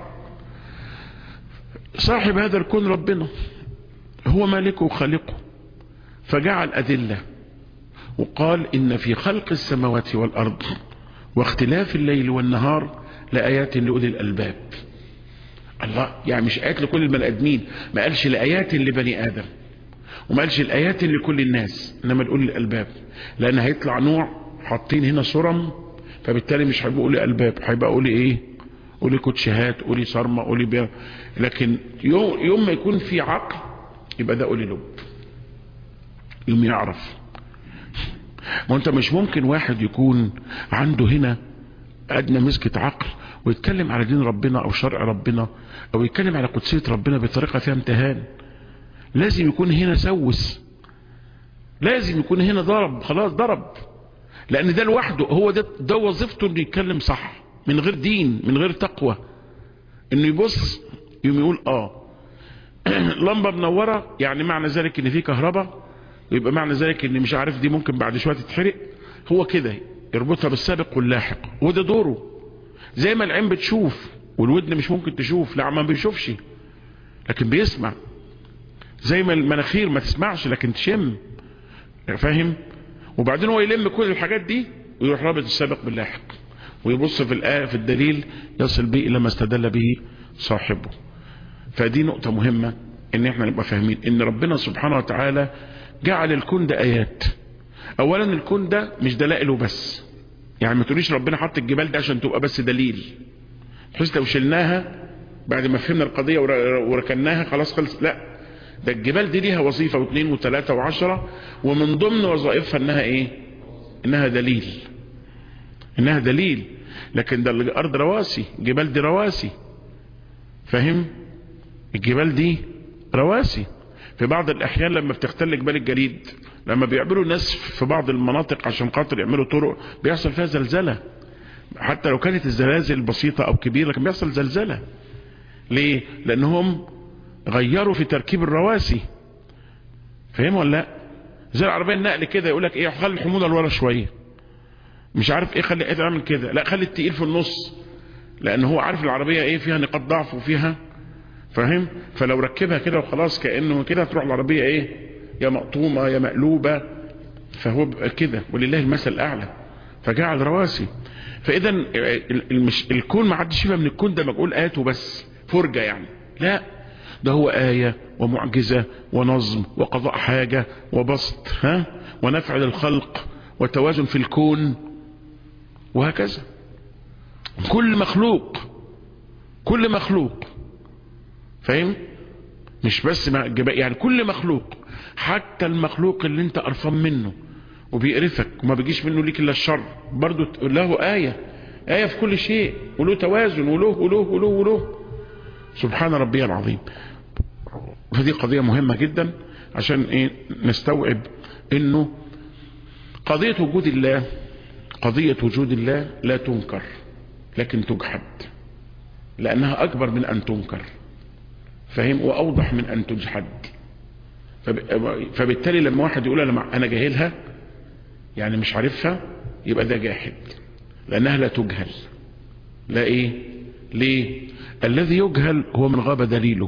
صاحب هذا الكون ربنا هو مالكه وخالقه فجعل أدلة وقال إن في خلق السماوات والأرض واختلاف الليل والنهار لآيات لأولي الألباب الله يعني مش آيات لكل البني آدمين ما قالش لآيات لبني آدم وما قالش الآيات لكل الناس إنما لأولي الألباب لأن هيطلع نوع حاطين هنا صرم فبالتالي مش هيبقوا أولي ألباب هيبقى أولي إيه قولي كوتشيهات قولي صرمة قولي بير لكن يوم, يوم ما يكون في عقل يبقى ده قولي لب يوم يعرف ما انت مش ممكن واحد يكون عنده هنا ادنى مسكة عقل ويتكلم على دين ربنا او شرع ربنا او يتكلم على قدسية ربنا بطريقة فيها امتهان لازم يكون هنا سوس لازم يكون هنا ضرب خلاص ضرب لان ده لوحده هو ده ده وظيفته انه يتكلم صح من غير دين من غير تقوى انه يبص يوم يقول اه لمبه منوره يعني معنى ذلك ان في كهرباء ويبقى معنى ذلك ان مش عارف دي ممكن بعد شويه تتحرق هو كده يربطها بالسابق واللاحق وده دوره زي ما العين بتشوف والودن مش ممكن تشوف لا ما بيشوفش لكن بيسمع زي ما المناخير ما تسمعش لكن تشم فاهم وبعدين هو يلم كل الحاجات دي ويروح رابط السابق باللاحق ويبص في الآية في الدليل يصل به إلى ما استدل به صاحبه فدي نقطة مهمة ان احنا نبقى فاهمين ان ربنا سبحانه وتعالى جعل الكون ده ايات اولا الكون ده مش دلائله بس يعني ما تقوليش ربنا حط الجبال ده عشان تبقى بس دليل بحيث لو شلناها بعد ما فهمنا القضية وركناها خلاص خلص لا ده الجبال دي ليها وظيفة واثنين وثلاثة وعشرة ومن ضمن وظائفها انها ايه انها دليل انها دليل لكن ده الارض رواسي الجبال دي رواسي فاهم الجبال دي رواسي في بعض الاحيان لما بتختل جبال الجليد لما بيعملوا ناس في بعض المناطق عشان خاطر يعملوا طرق بيحصل فيها زلزلة حتى لو كانت الزلازل بسيطة او كبيرة لكن بيحصل زلزلة ليه لانهم غيروا في تركيب الرواسي فاهم ولا لا زي العربية النقل كده يقول لك ايه خلي الحمولة لورا شوية مش عارف ايه خلي ايه تعمل كده لا خلي التقيل في النص لان هو عارف العربية ايه فيها نقاط ضعف وفيها فاهم فلو ركبها كده وخلاص كأنه كده تروح العربية ايه يا مقطومة يا مقلوبة فهو كده ولله المثل الاعلى فجعل رواسي فاذا المش... الكون ما حدش يفهم من الكون ده مقول ايات وبس فرجة يعني لا ده هو آية ومعجزة ونظم وقضاء حاجة وبسط ها ونفع للخلق وتوازن في الكون وهكذا كل مخلوق كل مخلوق فاهم مش بس يعني كل مخلوق حتى المخلوق اللي انت قرفان منه وبيقرفك وما بيجيش منه ليك الا الشر برضه له آية آية في كل شيء وله توازن وله وله وله وله سبحان ربي العظيم فدي قضية مهمة جدا عشان ايه نستوعب انه قضية وجود الله قضية وجود الله لا تنكر لكن تجحد لانها اكبر من ان تنكر فاهم واوضح من ان تجحد فبالتالي لما واحد يقول انا انا جاهلها يعني مش عارفها يبقى ده جاحد لانها لا تجهل لا ايه ليه الذي يجهل هو من غاب دليله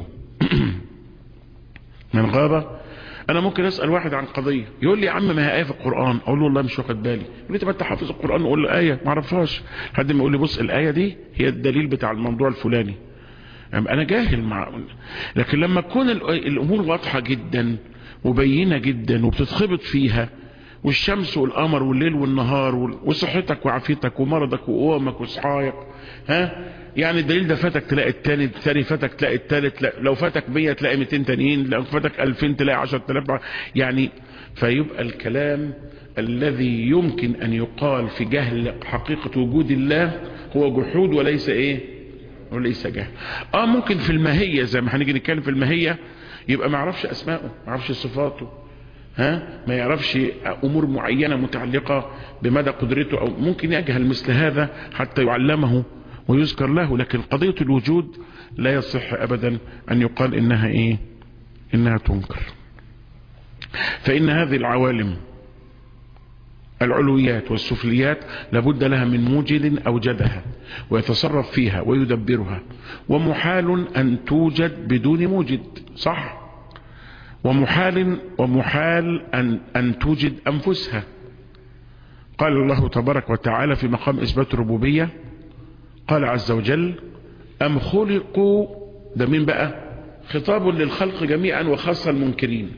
من غاب انا ممكن اسال واحد عن قضيه يقول لي يا عم ما هي ايه في القران اقول له والله مش واخد بالي يقول لي طب انت حافظ القران اقول له ايه ما اعرفهاش لحد ما يقول لي بص الايه دي هي الدليل بتاع الموضوع الفلاني انا جاهل مع لكن لما تكون الامور واضحه جدا وبينه جدا وبتتخبط فيها والشمس والقمر والليل والنهار وصحتك وعافيتك ومرضك وقوامك وصحايك ها يعني الدليل ده فاتك تلاقي التاني التاني فاتك تلاقي التالت لو فاتك 100 تلاقي 200 تانيين لو فاتك 2000 تلاقي 10000 يعني فيبقى الكلام الذي يمكن ان يقال في جهل حقيقة وجود الله هو جحود وليس ايه وليس جهل اه ممكن في الماهية زي ما هنيجي نتكلم في الماهية يبقى ما يعرفش اسماءه ما يعرفش صفاته ها ما يعرفش امور معينة متعلقة بمدى قدرته او ممكن يجهل مثل هذا حتى يعلمه ويذكر له لكن قضية الوجود لا يصح ابدا ان يقال انها ايه انها تنكر فان هذه العوالم العلويات والسفليات لابد لها من موجد اوجدها ويتصرف فيها ويدبرها ومحال ان توجد بدون موجد صح ومحال ومحال أن, أن توجد أنفسها قال الله تبارك وتعالى في مقام إثبات الربوبية قال عز وجل أم خلقوا ده مين بقى خطاب للخلق جميعا وخاصة المنكرين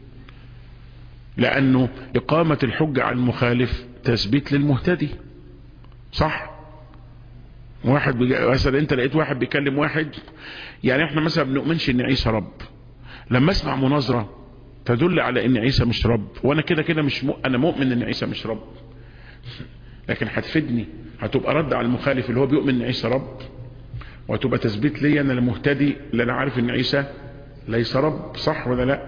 لأنه إقامة الحجة على المخالف تثبيت للمهتدي صح واحد مثلا انت لقيت واحد بيكلم واحد يعني احنا مثلا بنؤمنش ان عيسى رب لما اسمع مناظرة تدل على ان عيسى مش رب وانا كده كده مش م... انا مؤمن ان عيسى مش رب لكن هتفيدني هتبقى رد على المخالف اللي هو بيؤمن ان عيسى رب وهتبقى تثبيت لي انا المهتدي اللي انا عارف ان عيسى ليس رب صح ولا لا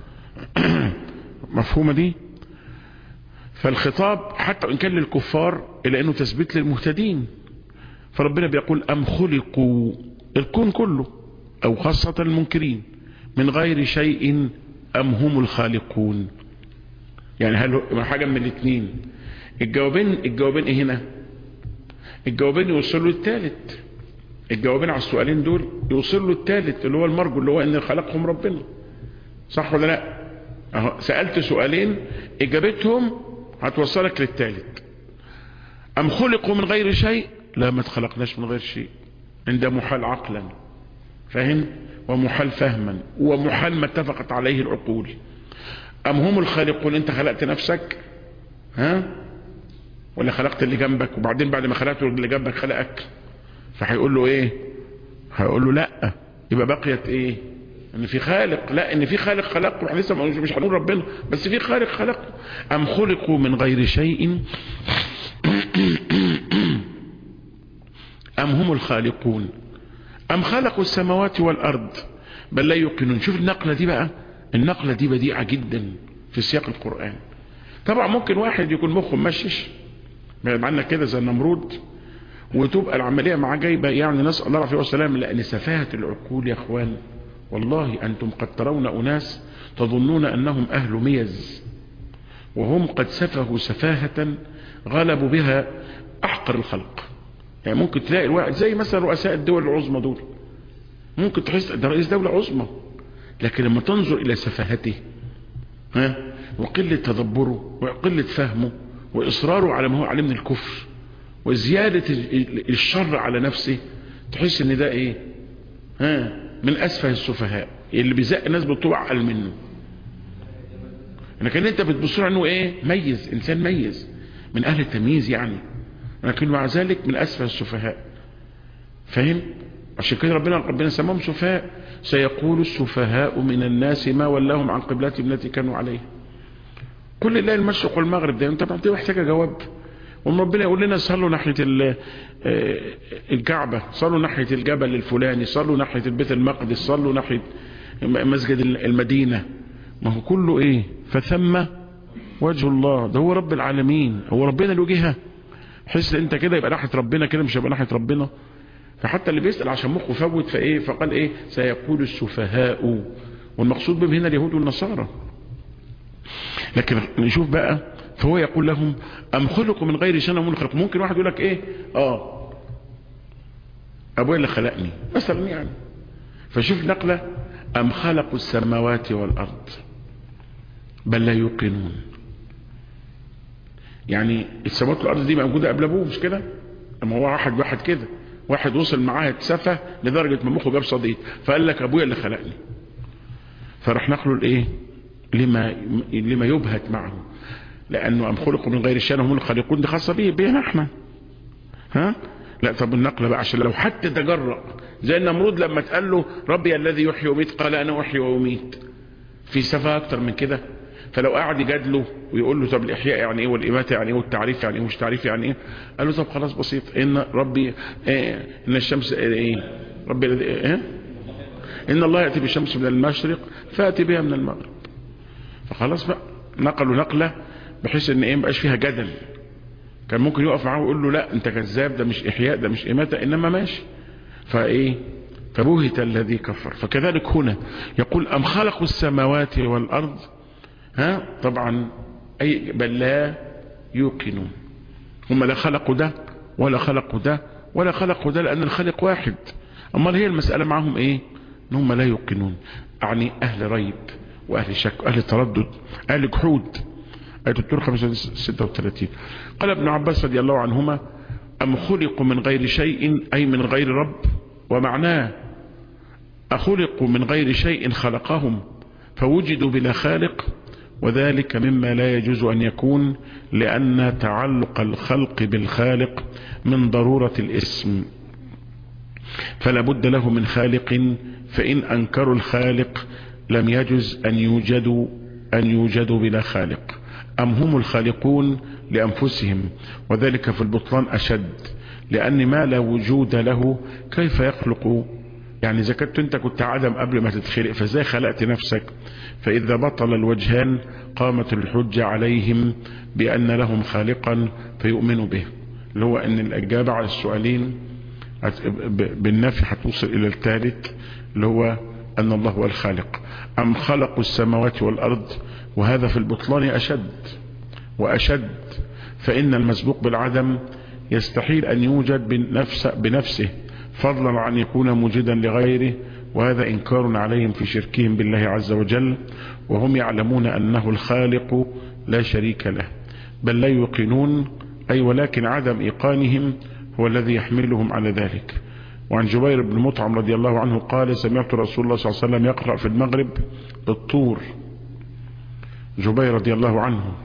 مفهومة دي فالخطاب حتى وان كان للكفار الا انه تثبيت للمهتدين فربنا بيقول ام خلقوا الكون كله او خاصة المنكرين من غير شيء أم هم الخالقون يعني هل حاجة من الاثنين الجوابين الجوابين ايه هنا الجوابين يوصلوا للثالث الجوابين على السؤالين دول يوصلوا للثالث اللي هو المرجو اللي هو ان خلقهم ربنا صح ولا لا اهو سألت سؤالين اجابتهم هتوصلك للثالث ام خلقوا من غير شيء لا ما اتخلقناش من غير شيء عند محال عقلا فاهم ومحال فهما ومحال ما اتفقت عليه العقول أم هم الخالقون انت خلقت نفسك ها ولا خلقت اللي جنبك وبعدين بعد ما خلقت اللي جنبك خلقك فهيقول له ايه هيقول له لا يبقى بقيت ايه ان في خالق لا ان في خالق خلقه احنا لسه مش هنقول ربنا بس في خالق خلقه ام خلقوا من غير شيء ام هم الخالقون ام خلقوا السماوات والارض بل لا يوقنون شوف النقلة دي بقى النقلة دي بديعة جدا في سياق القرآن طبعا ممكن واحد يكون مخه ممشش معنا كده زي النمرود وتبقى العملية معاه جايبة يعني نسأل الله العافية والسلام لأن سفاهة العقول يا اخوان والله أنتم قد ترون أناس تظنون أنهم أهل ميز وهم قد سفهوا سفاهة غلبوا بها أحقر الخلق يعني ممكن تلاقي الواحد زي مثلا رؤساء الدول العظمى دول ممكن تحس ده رئيس دولة عظمى لكن لما تنظر إلى سفاهته ها وقلة تدبره وقلة فهمه وإصراره على ما هو عليه من الكفر وزيادة الشر على نفسه تحس ان ده ايه ها من اسفه السفهاء اللي بيزق الناس بالطوع اقل منه لكن انت بتبص له انه ايه ميز انسان ميز من اهل التمييز يعني لكن مع ذلك من اسفه السفهاء فاهم عشان كده ربنا ربنا سماهم سفهاء سيقول السفهاء من الناس ما ولاهم عن قبلتهم التي كانوا عليها كل الله المشرق والمغرب ده انت بتبقى محتاجه جواب ومن ربنا يقول لنا صلوا ناحية الكعبة صلوا ناحية الجبل الفلاني صلوا ناحية البيت المقدس صلوا ناحية مسجد المدينة ما هو كله ايه فثم وجه الله ده هو رب العالمين هو ربنا له جهة حس انت كده يبقى ناحية ربنا كده مش هيبقى ناحية ربنا فحتى اللي بيسأل عشان مخه فوت فايه فقال ايه سيقول السفهاء والمقصود بهم هنا اليهود والنصارى لكن نشوف بقى فهو يقول لهم أم خلقوا من غير شيء من خلق ممكن واحد يقول لك إيه آه أبويا اللي خلقني مثلا يعني فشوف نقلة أم خلقوا السماوات والأرض بل لا يوقنون يعني السماوات والأرض دي موجودة قبل أبوه مش كده أما هو واحد واحد كده واحد وصل معاه اتسفه لدرجة ما مخه جاب صديق فقال لك أبويا اللي خلقني فراح نقله الإيه لما لما يبهت معه لانه ام خلقوا من غير الشان هم الخالقون دي خاصه به بينا احنا ها لا طب النقله بقى عشان لو حتى تجرأ زي النمرود لما اتقال له ربي الذي يحيي ويميت قال انا احيي واميت في سفه اكتر من كده فلو قعد يجادله ويقول له طب الاحياء يعني ايه والاماته يعني ايه والتعريف يعني ايه ومش تعريف يعني ايه قال له طب خلاص بسيط ان ربي إيه ان الشمس ايه ربي الذي ايه ان الله ياتي بالشمس من المشرق فاتي بها من المغرب فخلاص بقى نقلوا نقله بحيث ان ايه مبقاش فيها جدل كان ممكن يقف معاه ويقول له لا انت كذاب ده مش احياء ده مش اماته انما ماشي فايه فبهت الذي كفر فكذلك هنا يقول ام خلقوا السماوات والارض ها طبعا اي بل لا يوقنون هم لا خلقوا ده ولا خلقوا ده ولا خلقوا ده لان الخالق واحد امال هي المساله معهم ايه ان هم لا يوقنون يعني اهل ريب واهل شك واهل تردد اهل جحود آية التور 36 قال ابن عباس رضي الله عنهما أم خلقوا من غير شيء أي من غير رب ومعناه أخلقوا من غير شيء خلقهم فوجدوا بلا خالق وذلك مما لا يجوز أن يكون لأن تعلق الخلق بالخالق من ضرورة الاسم فلا بد له من خالق فإن أنكروا الخالق لم يجز أن يوجدوا أن يوجدوا بلا خالق أم هم الخالقون لأنفسهم وذلك في البطلان أشد لأن ما لا وجود له كيف يخلق يعني إذا كنت أنت كنت عدم قبل ما تتخلق فإزاي خلقت نفسك فإذا بطل الوجهان قامت الحجة عليهم بأن لهم خالقا فيؤمنوا به اللي هو أن الإجابة على السؤالين بالنفي هتوصل إلى الثالث اللي هو أن الله هو الخالق أم خلقوا السماوات والأرض وهذا في البطلان أشد وأشد فإن المسبوق بالعدم يستحيل أن يوجد بنفس بنفسه فضلا عن يكون موجدا لغيره وهذا إنكار عليهم في شركهم بالله عز وجل وهم يعلمون أنه الخالق لا شريك له بل لا يوقنون أي ولكن عدم إيقانهم هو الذي يحملهم على ذلك وعن جبير بن مطعم رضي الله عنه قال سمعت رسول الله صلى الله عليه وسلم يقرأ في المغرب بالطور جبير رضي الله عنه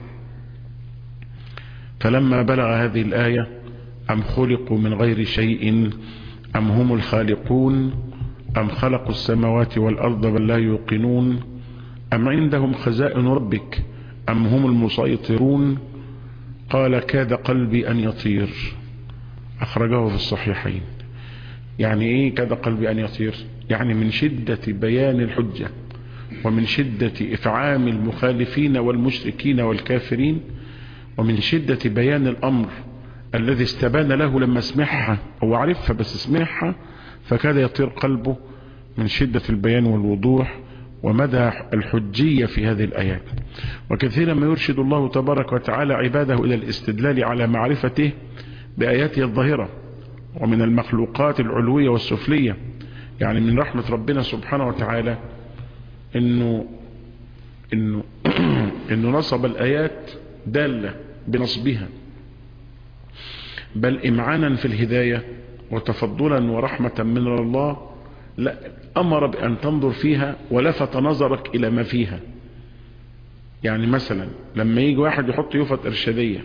فلما بلغ هذه الآية أم خلقوا من غير شيء أم هم الخالقون أم خلقوا السماوات والأرض بل لا يوقنون أم عندهم خزائن ربك أم هم المسيطرون قال كاد قلبي أن يطير أخرجه في الصحيحين يعني إيه كاد قلبي أن يطير يعني من شدة بيان الحجة ومن شدة إفعام المخالفين والمشركين والكافرين ومن شدة بيان الأمر الذي استبان له لما سمعها هو عرفها بس سمعها فكاد يطير قلبه من شدة البيان والوضوح ومدى الحجية في هذه الآيات وكثيرا ما يرشد الله تبارك وتعالى عباده إلى الاستدلال على معرفته بآياته الظاهرة ومن المخلوقات العلوية والسفلية يعني من رحمة ربنا سبحانه وتعالى انه انه انه نصب الايات دالة بنصبها بل امعانا في الهداية وتفضلا ورحمة من الله لا امر بان تنظر فيها ولفت نظرك الى ما فيها يعني مثلا لما يجي واحد يحط يفط ارشادية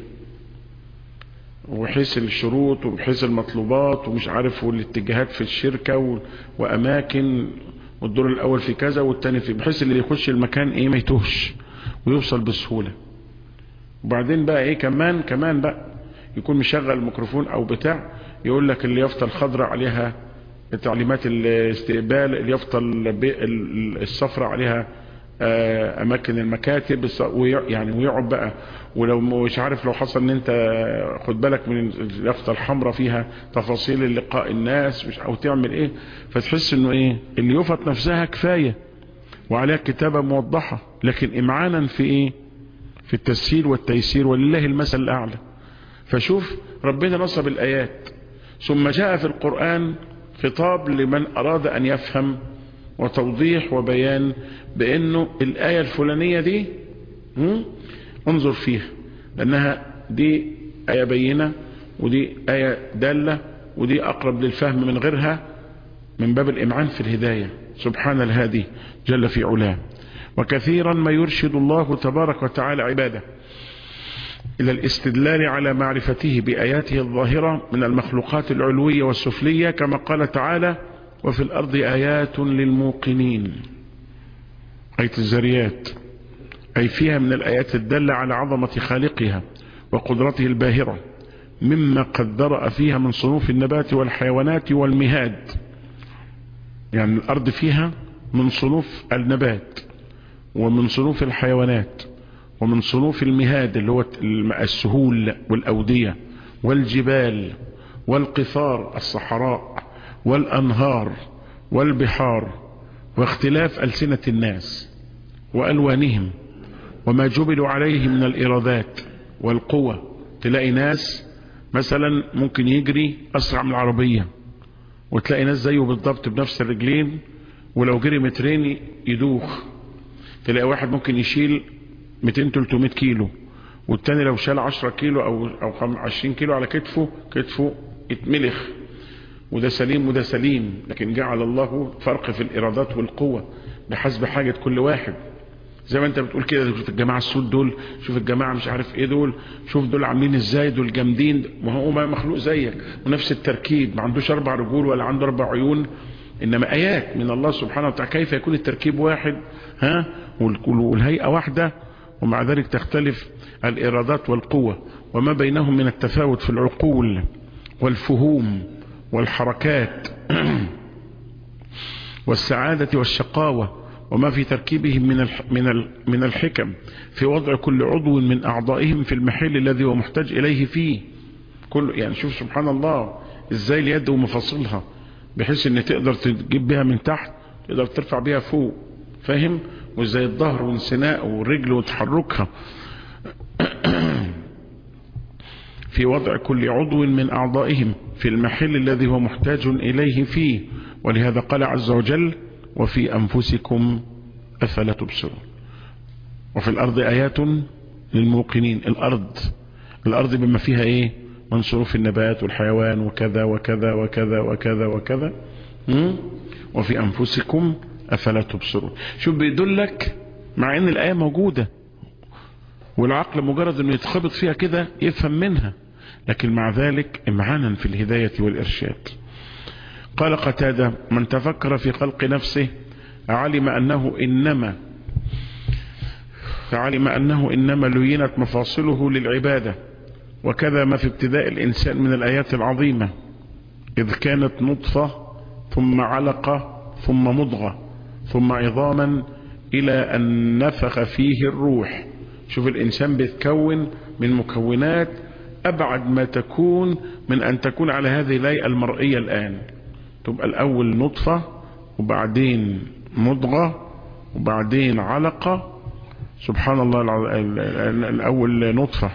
وحيث الشروط وبحيث المطلوبات ومش عارف والاتجاهات في الشركة واماكن والدور الاول في كذا والتاني في بحيث اللي يخش المكان ايه ما يتوهش ويوصل بسهولة وبعدين بقى ايه كمان كمان بقى يكون مشغل الميكروفون او بتاع يقول لك اليافطة الخضراء عليها تعليمات الاستقبال اليافطة الصفراء عليها اماكن المكاتب يعني ويقعد بقى ولو مش عارف لو حصل ان انت خد بالك من اليافطه الحمراء فيها تفاصيل لقاء الناس مش او تعمل ايه فتحس انه ايه اليافط نفسها كفايه وعليها كتابه موضحه لكن امعانا في ايه في التسهيل والتيسير ولله المثل الاعلى فشوف ربنا نصب الايات ثم جاء في القران خطاب لمن اراد ان يفهم وتوضيح وبيان بانه الايه الفلانيه دي انظر فيها لانها دي ايه بينه ودي ايه داله ودي اقرب للفهم من غيرها من باب الامعان في الهدايه سبحان الهادي جل في علاه وكثيرا ما يرشد الله تبارك وتعالى عباده الى الاستدلال على معرفته باياته الظاهره من المخلوقات العلويه والسفليه كما قال تعالى وفي الأرض آيات للموقنين آية الزريات أي فيها من الآيات الدالة على عظمة خالقها وقدرته الباهرة مما قد ذرأ فيها من صنوف النبات والحيوانات والمهاد يعني الأرض فيها من صنوف النبات ومن صنوف الحيوانات ومن صنوف المهاد اللي هو السهول والأودية والجبال والقفار الصحراء والأنهار والبحار واختلاف ألسنة الناس وألوانهم وما جبلوا عليه من الإرادات والقوة تلاقي ناس مثلا ممكن يجري أسرع من العربية وتلاقي ناس زيه بالضبط بنفس الرجلين ولو جري مترين يدوخ تلاقي واحد ممكن يشيل 200-300 كيلو والتاني لو شال 10 كيلو أو, أو 20 كيلو على كتفه كتفه يتملخ وده سليم وده سليم لكن جعل الله فرق في الإرادات والقوة بحسب حاجة كل واحد زي ما انت بتقول كده شوف الجماعة السود دول شوف الجماعة مش عارف ايه دول شوف دول عاملين ازاي دول جامدين ما هو مخلوق زيك ونفس التركيب ما عندوش اربع رجول ولا عنده اربع عيون انما ايات من الله سبحانه وتعالى كيف يكون التركيب واحد ها والهيئة واحدة ومع ذلك تختلف الارادات والقوة وما بينهم من التفاوت في العقول والفهوم والحركات والسعادة والشقاوة وما في تركيبهم من من من الحكم في وضع كل عضو من أعضائهم في المحل الذي هو محتاج إليه فيه كل يعني شوف سبحان الله ازاي اليد ومفاصلها بحيث ان تقدر تجيب بها من تحت تقدر ترفع بها فوق فاهم وازاي الظهر وانسناء والرجل وتحركها في وضع كل عضو من أعضائهم في المحل الذي هو محتاج إليه فيه ولهذا قال عز وجل وفي أنفسكم أفلا تبصرون وفي الأرض آيات للموقنين الأرض الأرض بما فيها إيه من صروف النبات والحيوان وكذا وكذا وكذا وكذا وكذا وفي أنفسكم أفلا تبصرون شوف بيدلك مع أن الآية موجودة والعقل مجرد أنه يتخبط فيها كده يفهم منها لكن مع ذلك امعانا في الهداية والإرشاد قال قتادة من تفكر في خلق نفسه علم أنه إنما فعلم أنه إنما لينت مفاصله للعبادة وكذا ما في ابتداء الإنسان من الآيات العظيمة إذ كانت نطفة ثم علقة ثم مضغة ثم عظاما إلى أن نفخ فيه الروح شوف الإنسان بيتكون من مكونات أبعد ما تكون من أن تكون على هذه الهيئة المرئية الآن تبقى الأول نطفة وبعدين مضغة وبعدين علقة سبحان الله الأول نطفة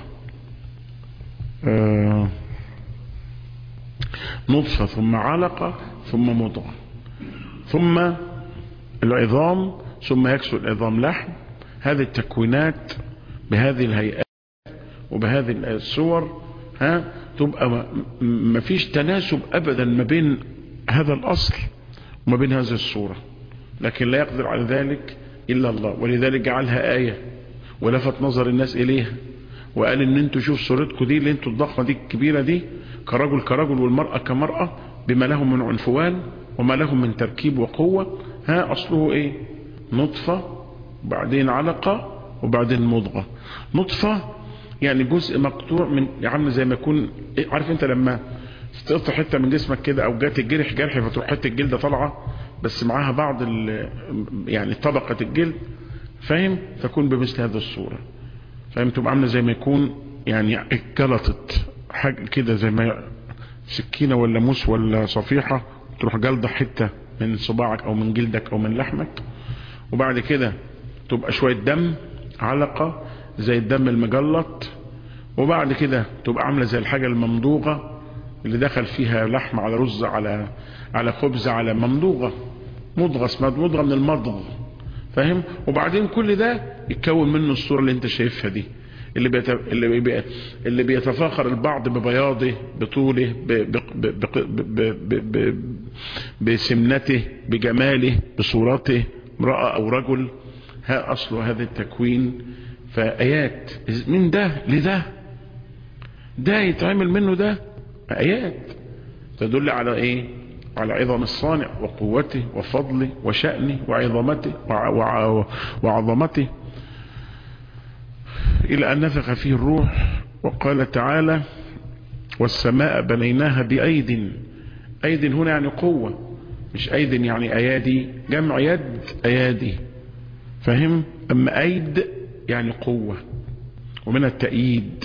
نطفة ثم علقة ثم مضغة ثم العظام ثم يكسو العظام لحم هذه التكوينات بهذه الهيئات وبهذه الصور ها تبقى ما فيش تناسب ابدا ما بين هذا الاصل وما بين هذه الصورة لكن لا يقدر على ذلك الا الله ولذلك جعلها آية ولفت نظر الناس اليها وقال ان انتوا شوف صورتكم دي اللي انتوا الضخمة دي الكبيرة دي كرجل كرجل والمرأة كمرأة بما لهم من عنفوان وما لهم من تركيب وقوة ها اصله ايه نطفة وبعدين علقة وبعدين مضغة نطفة يعني جزء مقطوع من عامل زي ما يكون عارف انت لما تقطع حته من جسمك كده او جات الجرح جرح فتروح حته الجلده طالعه بس معاها بعض يعني طبقه الجلد فاهم تكون بمثل هذه الصوره فاهم تبقى عامله زي ما يكون يعني اتجلطت حاجه كده زي ما سكينه ولا موس ولا صفيحه تروح جلده حته من صباعك او من جلدك او من لحمك وبعد كده تبقى شويه دم علقه زي الدم المجلط وبعد كده تبقى عامله زي الحاجه الممضوغه اللي دخل فيها لحم على رز على على خبز على ممضوغه مضغه اسمها مضغه من المضغ فاهم وبعدين كل ده يتكون منه الصوره اللي انت شايفها دي اللي بيت... اللي بي... اللي بيتفاخر البعض ببياضه بطوله ب... ب... ب... ب... ب... ب... بسمنته بجماله بصورته امرأة او رجل ها اصل هذا التكوين فآيات من ده لده ده يتعمل منه ده آيات تدل على ايه على عظم الصانع وقوته وفضله وشأنه وعظمته وع... وعظمته إلى أن نفخ فيه الروح وقال تعالى والسماء بنيناها بأيد أيد هنا يعني قوة مش أيد يعني أيادي جمع يد أيادي فهم أما أيد يعني قوة ومن التأييد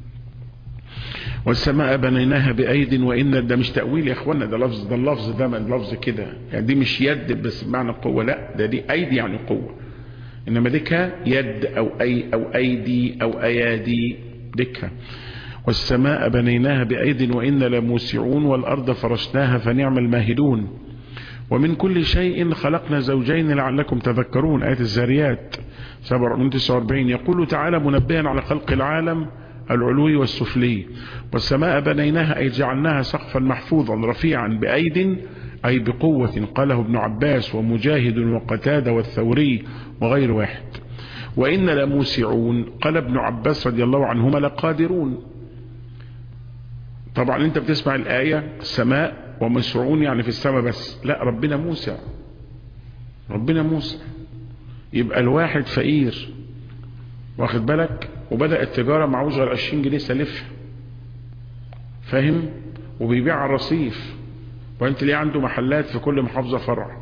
والسماء بنيناها بأيد وإن ده مش تأويل يا اخوانا ده لفظ ده اللفظ ده من لفظ كده يعني دي مش يد بس بمعنى قوة لا ده دي أيدي يعني قوة إنما ديكها يد أو أي أو أيدي أو أيادي ديكها والسماء بنيناها بأيد وإن لموسعون والأرض فرشناها فنعم الماهدون ومن كل شيء خلقنا زوجين لعلكم تذكرون آية الزاريات 49 يقول تعالى منبها على خلق العالم العلوي والسفلي والسماء بنيناها أي جعلناها سقفا محفوظا رفيعا بأيد أي بقوة قاله ابن عباس ومجاهد وقتادة والثوري وغير واحد وإن لموسعون قال ابن عباس رضي الله عنهما لقادرون طبعا انت بتسمع الآية السماء ومسعون يعني في السماء بس لا ربنا موسع ربنا موسع يبقى الواحد فقير واخد بالك وبدأ التجارة معهوش غير 20 جنيه سلفها فاهم وبيبيع على الرصيف وانت ليه عنده محلات في كل محافظة فرع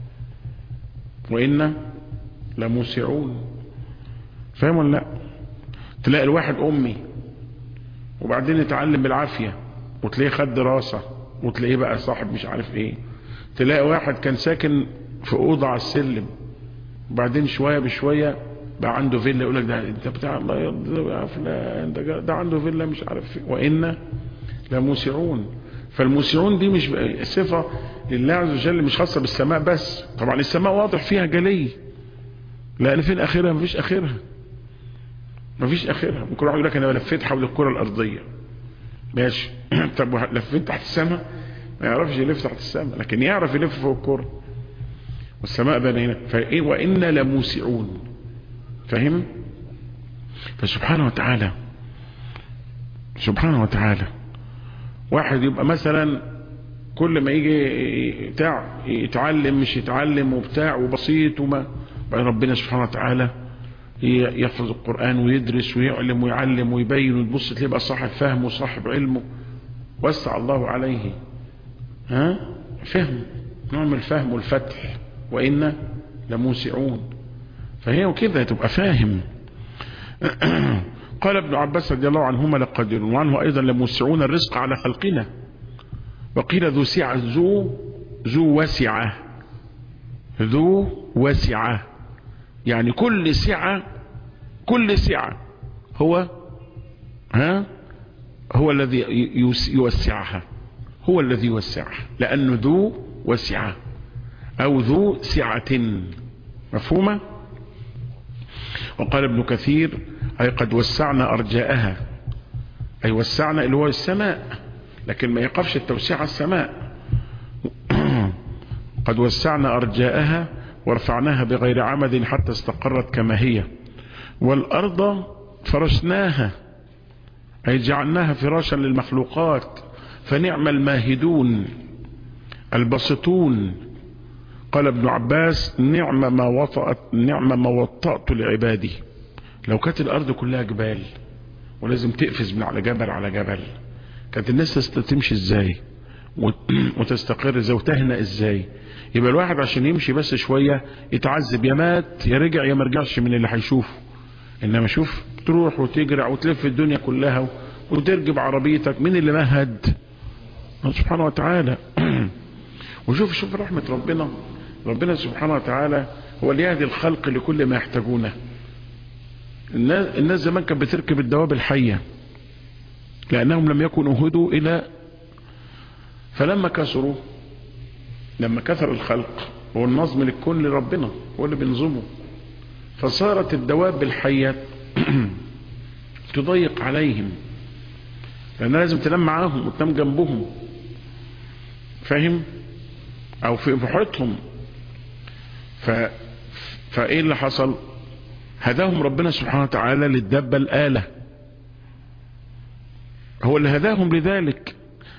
وإن لموسعون فاهم ولا لا تلاقي الواحد أمي وبعدين يتعلم بالعافية وتلاقيه خد دراسة وتلاقيه بقى صاحب مش عارف ايه تلاقي واحد كان ساكن في أوضة على السلم وبعدين شوية بشوية بقى عنده فيلا يقول لك ده انت بتاع الله يرضى يا فلان ده, ده عنده فيلا مش عارف فيه وإن لموسعون فالموسعون دي مش صفة لله عز وجل مش خاصة بالسماء بس طبعا السماء واضح فيها جلي لأن فين آخرها مفيش آخرها مفيش آخرها ممكن واحد يقول لك أنا لفيت حول الكرة الأرضية ماشي طب لفيت تحت السماء ما يعرفش يلف تحت السماء لكن يعرف يلف فوق الكرة والسماء بنينا فإيه وإنا لموسعون فهم فسبحانه وتعالى سبحانه وتعالى واحد يبقى مثلا كل ما يجي بتاع يتعلم مش يتعلم وبتاع وبسيط وما ربنا سبحانه وتعالى يحفظ القرآن ويدرس ويعلم ويعلم ويبين وتبص تبقى صاحب فهم وصاحب علمه وسع الله عليه ها فهم نوع من الفهم والفتح وإنا لموسعون فهي وكده تبقى فاهم قال ابن عباس رضي الله عنهما لقدرون وعنه أيضا لموسعون الرزق على خلقنا وقيل ذو سعة ذو ذو وسعة ذو وسعة يعني كل سعة كل سعة هو ها هو الذي يوسعها هو الذي يوسعها لأنه ذو وسعة أو ذو سعة مفهومة وقال ابن كثير أي قد وسعنا أرجاءها أي وسعنا اللي هو السماء لكن ما يقفش التوسيع على السماء قد وسعنا أرجاءها ورفعناها بغير عمد حتى استقرت كما هي والأرض فرشناها أي جعلناها فراشا للمخلوقات فنعم الماهدون البسطون قال ابن عباس نعم ما وطأت نعم ما وطأت لعبادي لو كانت الأرض كلها جبال ولازم تقفز من على جبل على جبل كانت الناس تمشي ازاي وتستقر ازاي وتهنى ازاي يبقى الواحد عشان يمشي بس شوية يتعذب يا مات يا رجع يا مرجعش من اللي هيشوفه انما شوف تروح وتجرع وتلف الدنيا كلها وتركب عربيتك مين اللي مهد سبحانه وتعالى وشوف شوف رحمة ربنا ربنا سبحانه وتعالى هو اللي يهدي الخلق لكل ما يحتاجونه الناس, الناس زمان كانت بتركب الدواب الحية لأنهم لم يكونوا هدوا إلى فلما كسروا لما كثر الخلق هو النظم للكون لربنا هو اللي بينظمه فصارت الدواب الحية تضيق عليهم لأن لازم تنام معاهم وتنام جنبهم فاهم او في محيطهم ف... فايه اللي حصل هداهم ربنا سبحانه وتعالى للدبة الآلة هو اللي هداهم لذلك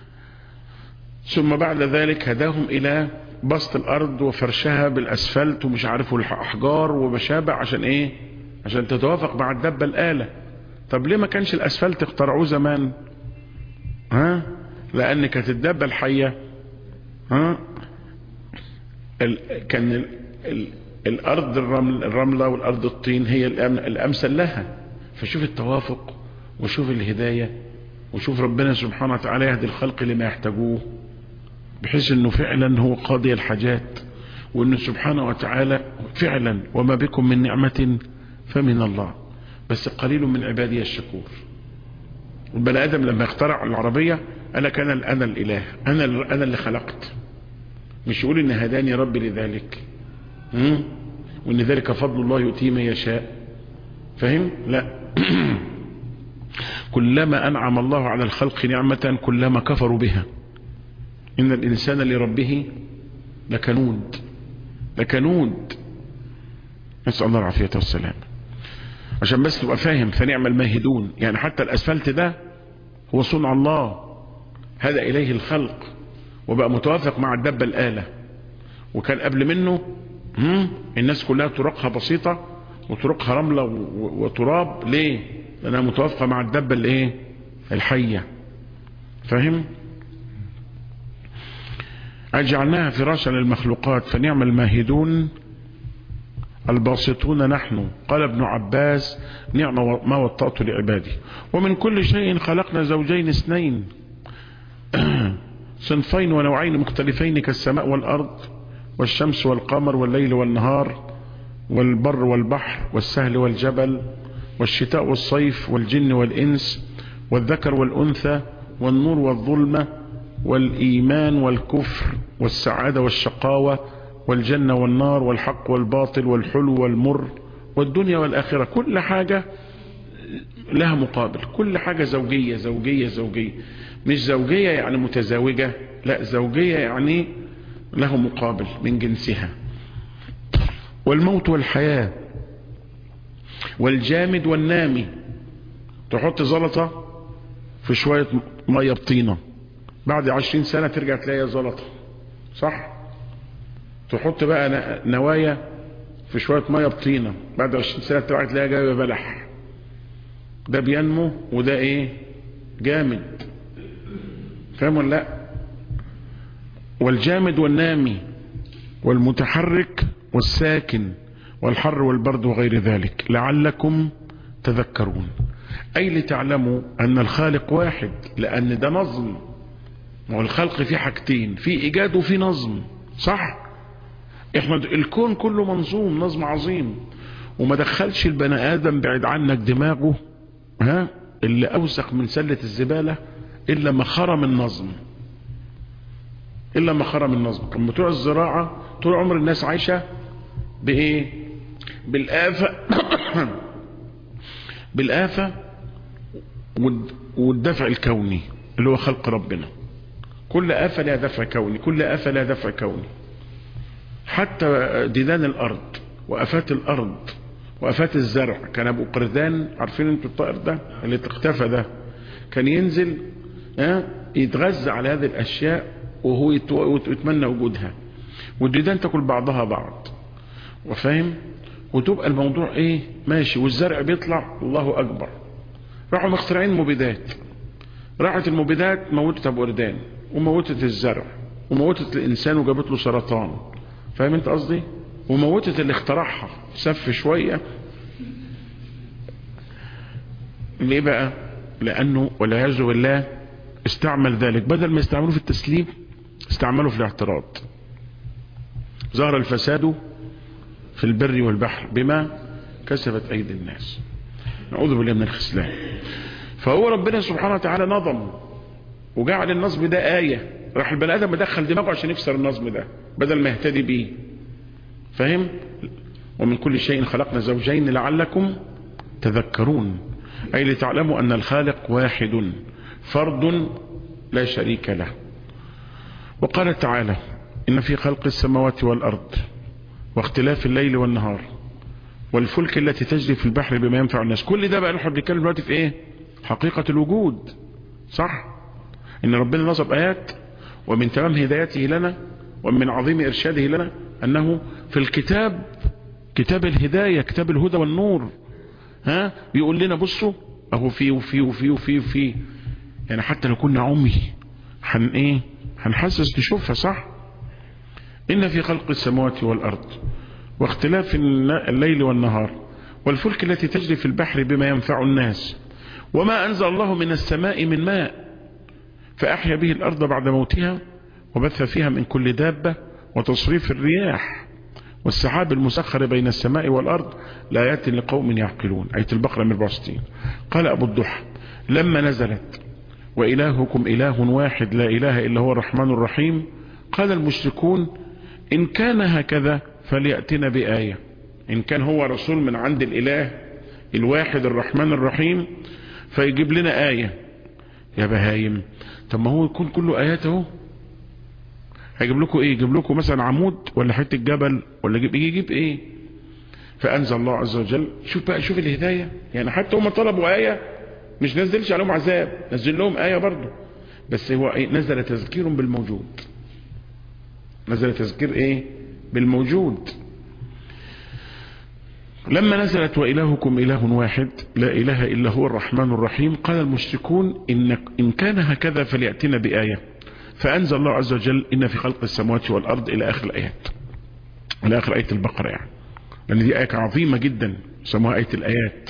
ثم بعد ذلك هداهم الى بسط الارض وفرشها بالاسفلت ومش عارفه الاحجار ومشابع عشان ايه عشان تتوافق مع الدبة الآلة طب ليه ما كانش الاسفلت اخترعوه زمان ها لان كانت الدبة الحية ها ال... كان ال... ال... الارض الرمل الرملة والارض الطين هي الامثل لها فشوف التوافق وشوف الهداية وشوف ربنا سبحانه وتعالى يهدي الخلق لما يحتاجوه بحيث انه فعلا هو قاضي الحاجات وانه سبحانه وتعالى فعلا وما بكم من نعمة فمن الله بس قليل من عبادي الشكور البني ادم لما اخترع العربية انا كان انا الاله انا انا اللي خلقت مش يقول ان هداني ربي لذلك مم؟ وان ذلك فضل الله يؤتيه من يشاء فهم لا كلما انعم الله على الخلق نعمة كلما كفروا بها ان الانسان لربه لكنود لكنود نسأل الله العافية والسلام عشان بس تبقى فاهم فنعم الماهدون يعني حتى الاسفلت ده هو صنع الله هذا اليه الخلق وبقى متوافق مع الدبة الآلة وكان قبل منه الناس كلها طرقها بسيطة وطرقها رملة وتراب ليه لأنها متوافقة مع الدبة الايه الحية فاهم أجعلناها فراشا للمخلوقات فنعم الماهدون الباسطون نحن قال ابن عباس نعم ما وطأت لعبادي ومن كل شيء خلقنا زوجين اثنين صنفين ونوعين مختلفين كالسماء والأرض والشمس والقمر والليل والنهار والبر والبحر والسهل والجبل والشتاء والصيف والجن والإنس والذكر والأنثى والنور والظلمة والإيمان والكفر والسعادة والشقاوة والجنة والنار والحق والباطل والحلو والمر والدنيا والآخرة كل حاجة لها مقابل كل حاجة زوجية زوجية زوجية مش زوجية يعني متزاوجة لا زوجية يعني له مقابل من جنسها والموت والحياة والجامد والنامي تحط زلطة في شوية مية بطينة بعد عشرين سنة ترجع تلاقيها زلطة صح تحط بقى نوايا في شوية مية بطينة بعد عشرين سنة ترجع تلاقيها جايبة بلح ده بينمو وده ايه جامد فاهم ولا لا والجامد والنامي والمتحرك والساكن والحر والبرد وغير ذلك لعلكم تذكرون أي لتعلموا أن الخالق واحد لأن ده نظم والخلق فيه حاجتين في إيجاد وفي نظم صح احنا الكون كله منظوم نظم عظيم وما دخلش البني آدم بعيد عنك دماغه ها اللي أوسخ من سلة الزبالة إلا ما خرم النظم إلا ما خرم النظم كان بتوع الزراعة طول عمر الناس عايشة بإيه بالآفة بالآفة والدفع الكوني اللي هو خلق ربنا كل آفة لها دفع كوني كل آفة لها دفع كوني حتى ديدان الأرض وأفات الأرض وأفات الزرع كان أبو قردان عارفين انتوا الطائر ده اللي اختفى ده كان ينزل يتغذى على هذه الأشياء وهو يتمنى وجودها والديدان تاكل بعضها بعض وفاهم وتبقى الموضوع ايه ماشي والزرع بيطلع الله اكبر راحوا مخترعين مبيدات راحت المبيدات موتت ابو قردان وموتت الزرع وموتت الانسان وجابت له سرطان فاهم انت قصدي وموتت اللي اخترعها سف شويه ليه بقى لانه والعياذ بالله استعمل ذلك بدل ما يستعملوه في التسليم استعملوا في الاعتراض ظهر الفساد في البر والبحر بما كسبت أيدي الناس نعوذ بالله من الخسلان فهو ربنا سبحانه وتعالى نظم وجعل النظم ده آية راح البني آدم مدخل دماغه عشان يكسر النظم ده بدل ما يهتدي بيه فاهم ومن كل شيء خلقنا زوجين لعلكم تذكرون أي لتعلموا أن الخالق واحد فرد لا شريك له وقال تعالى إن في خلق السماوات والأرض واختلاف الليل والنهار والفلك التي تجري في البحر بما ينفع الناس كل ده بقى نحن بنتكلم دلوقتي في ايه حقيقة الوجود صح ان ربنا نصب ايات ومن تمام هدايته لنا ومن عظيم ارشاده لنا انه في الكتاب كتاب الهداية كتاب الهدى والنور ها بيقول لنا بصوا اهو في وفي وفي وفي وفي يعني حتى لو كنا عمي هن ايه هنحسس نشوفها صح إن في خلق السماوات والأرض واختلاف الليل والنهار والفلك التي تجري في البحر بما ينفع الناس وما أنزل الله من السماء من ماء فأحيا به الأرض بعد موتها وبث فيها من كل دابة وتصريف الرياح والسحاب المسخر بين السماء والأرض لآيات لقوم يعقلون آية البقرة 164 قال أبو الضحى لما نزلت وإلهكم إله واحد لا إله إلا هو الرحمن الرحيم قال المشركون إن كان هكذا فليأتنا بآية إن كان هو رسول من عند الإله الواحد الرحمن الرحيم فيجيب لنا آية يا بهايم طب ما هو يكون كله آيات اهو هيجيب لكم ايه يجيب لكم مثلا عمود ولا حته جبل ولا يجيب يجيب ايه فانزل الله عز وجل شوف بقى شوف الهدايه يعني حتى هم طلبوا ايه مش نزلش عليهم عذاب نزل لهم ايه برضه بس هو ايه نزل تذكير بالموجود نزل تذكير ايه بالموجود لما نزلت وإلهكم إله واحد لا إله إلا هو الرحمن الرحيم قال المشركون إن, إن كان هكذا فليأتنا بآية فأنزل الله عز وجل إن في خلق السماوات والأرض إلى آخر الآيات إلى آخر آية البقرة يعني لأن دي آية عظيمة جدا سموها آية الآيات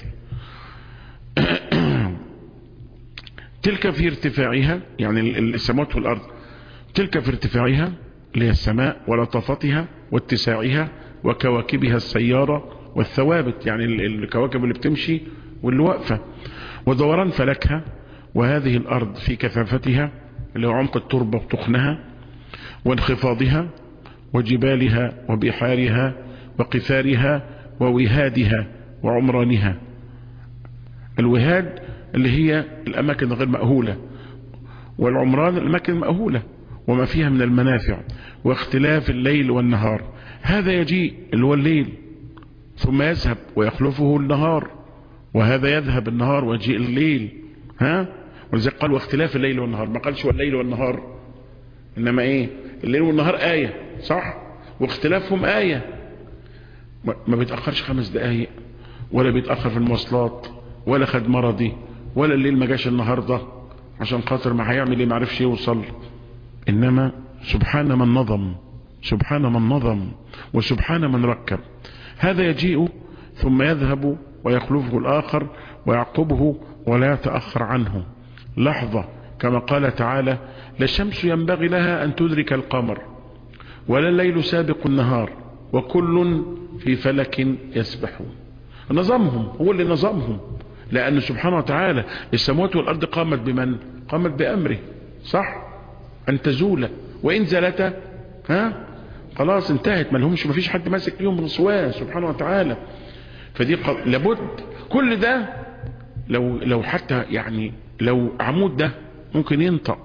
تلك في ارتفاعها يعني السماوات والأرض تلك في ارتفاعها اللي هي السماء ولطفتها واتساعها وكواكبها السيارة والثوابت يعني الكواكب اللي بتمشي واللي واقفة ودوران فلكها وهذه الأرض في كثافتها اللي هو عمق التربة وتخنها وانخفاضها وجبالها وبحارها وقفارها ووهادها وعمرانها الوهاد اللي هي الأماكن غير مأهولة والعمران الأماكن المأهولة وما فيها من المنافع واختلاف الليل والنهار هذا يجيء اللي هو الليل ثم يذهب ويخلفه النهار وهذا يذهب النهار ويجيء الليل ها ولذلك قال واختلاف الليل والنهار ما قالش والليل والنهار انما ايه الليل والنهار آية صح واختلافهم آية ما بيتأخرش خمس دقايق ولا بيتأخر في المواصلات ولا خد مرضي ولا الليل ما جاش النهاردة عشان خاطر ما هيعمل ايه ما عرفش يوصل انما سبحان من نظم سبحان من نظم وسبحان من ركب هذا يجيء ثم يذهب ويخلفه الآخر ويعقبه ولا يتأخر عنه لحظة كما قال تعالى لا الشمس ينبغي لها أن تدرك القمر ولا الليل سابق النهار وكل في فلك يسبحون نظامهم هو اللي نظامهم لأن سبحانه وتعالى السماوات والأرض قامت بمن قامت بأمره صح أن تزول وإن زلتا ها خلاص انتهت ما لهمش ما فيش حد ماسك فيهم رسواه سبحانه وتعالى فدي ق- لابد كل ده لو لو حتى يعني لو عمود ده ممكن ينطق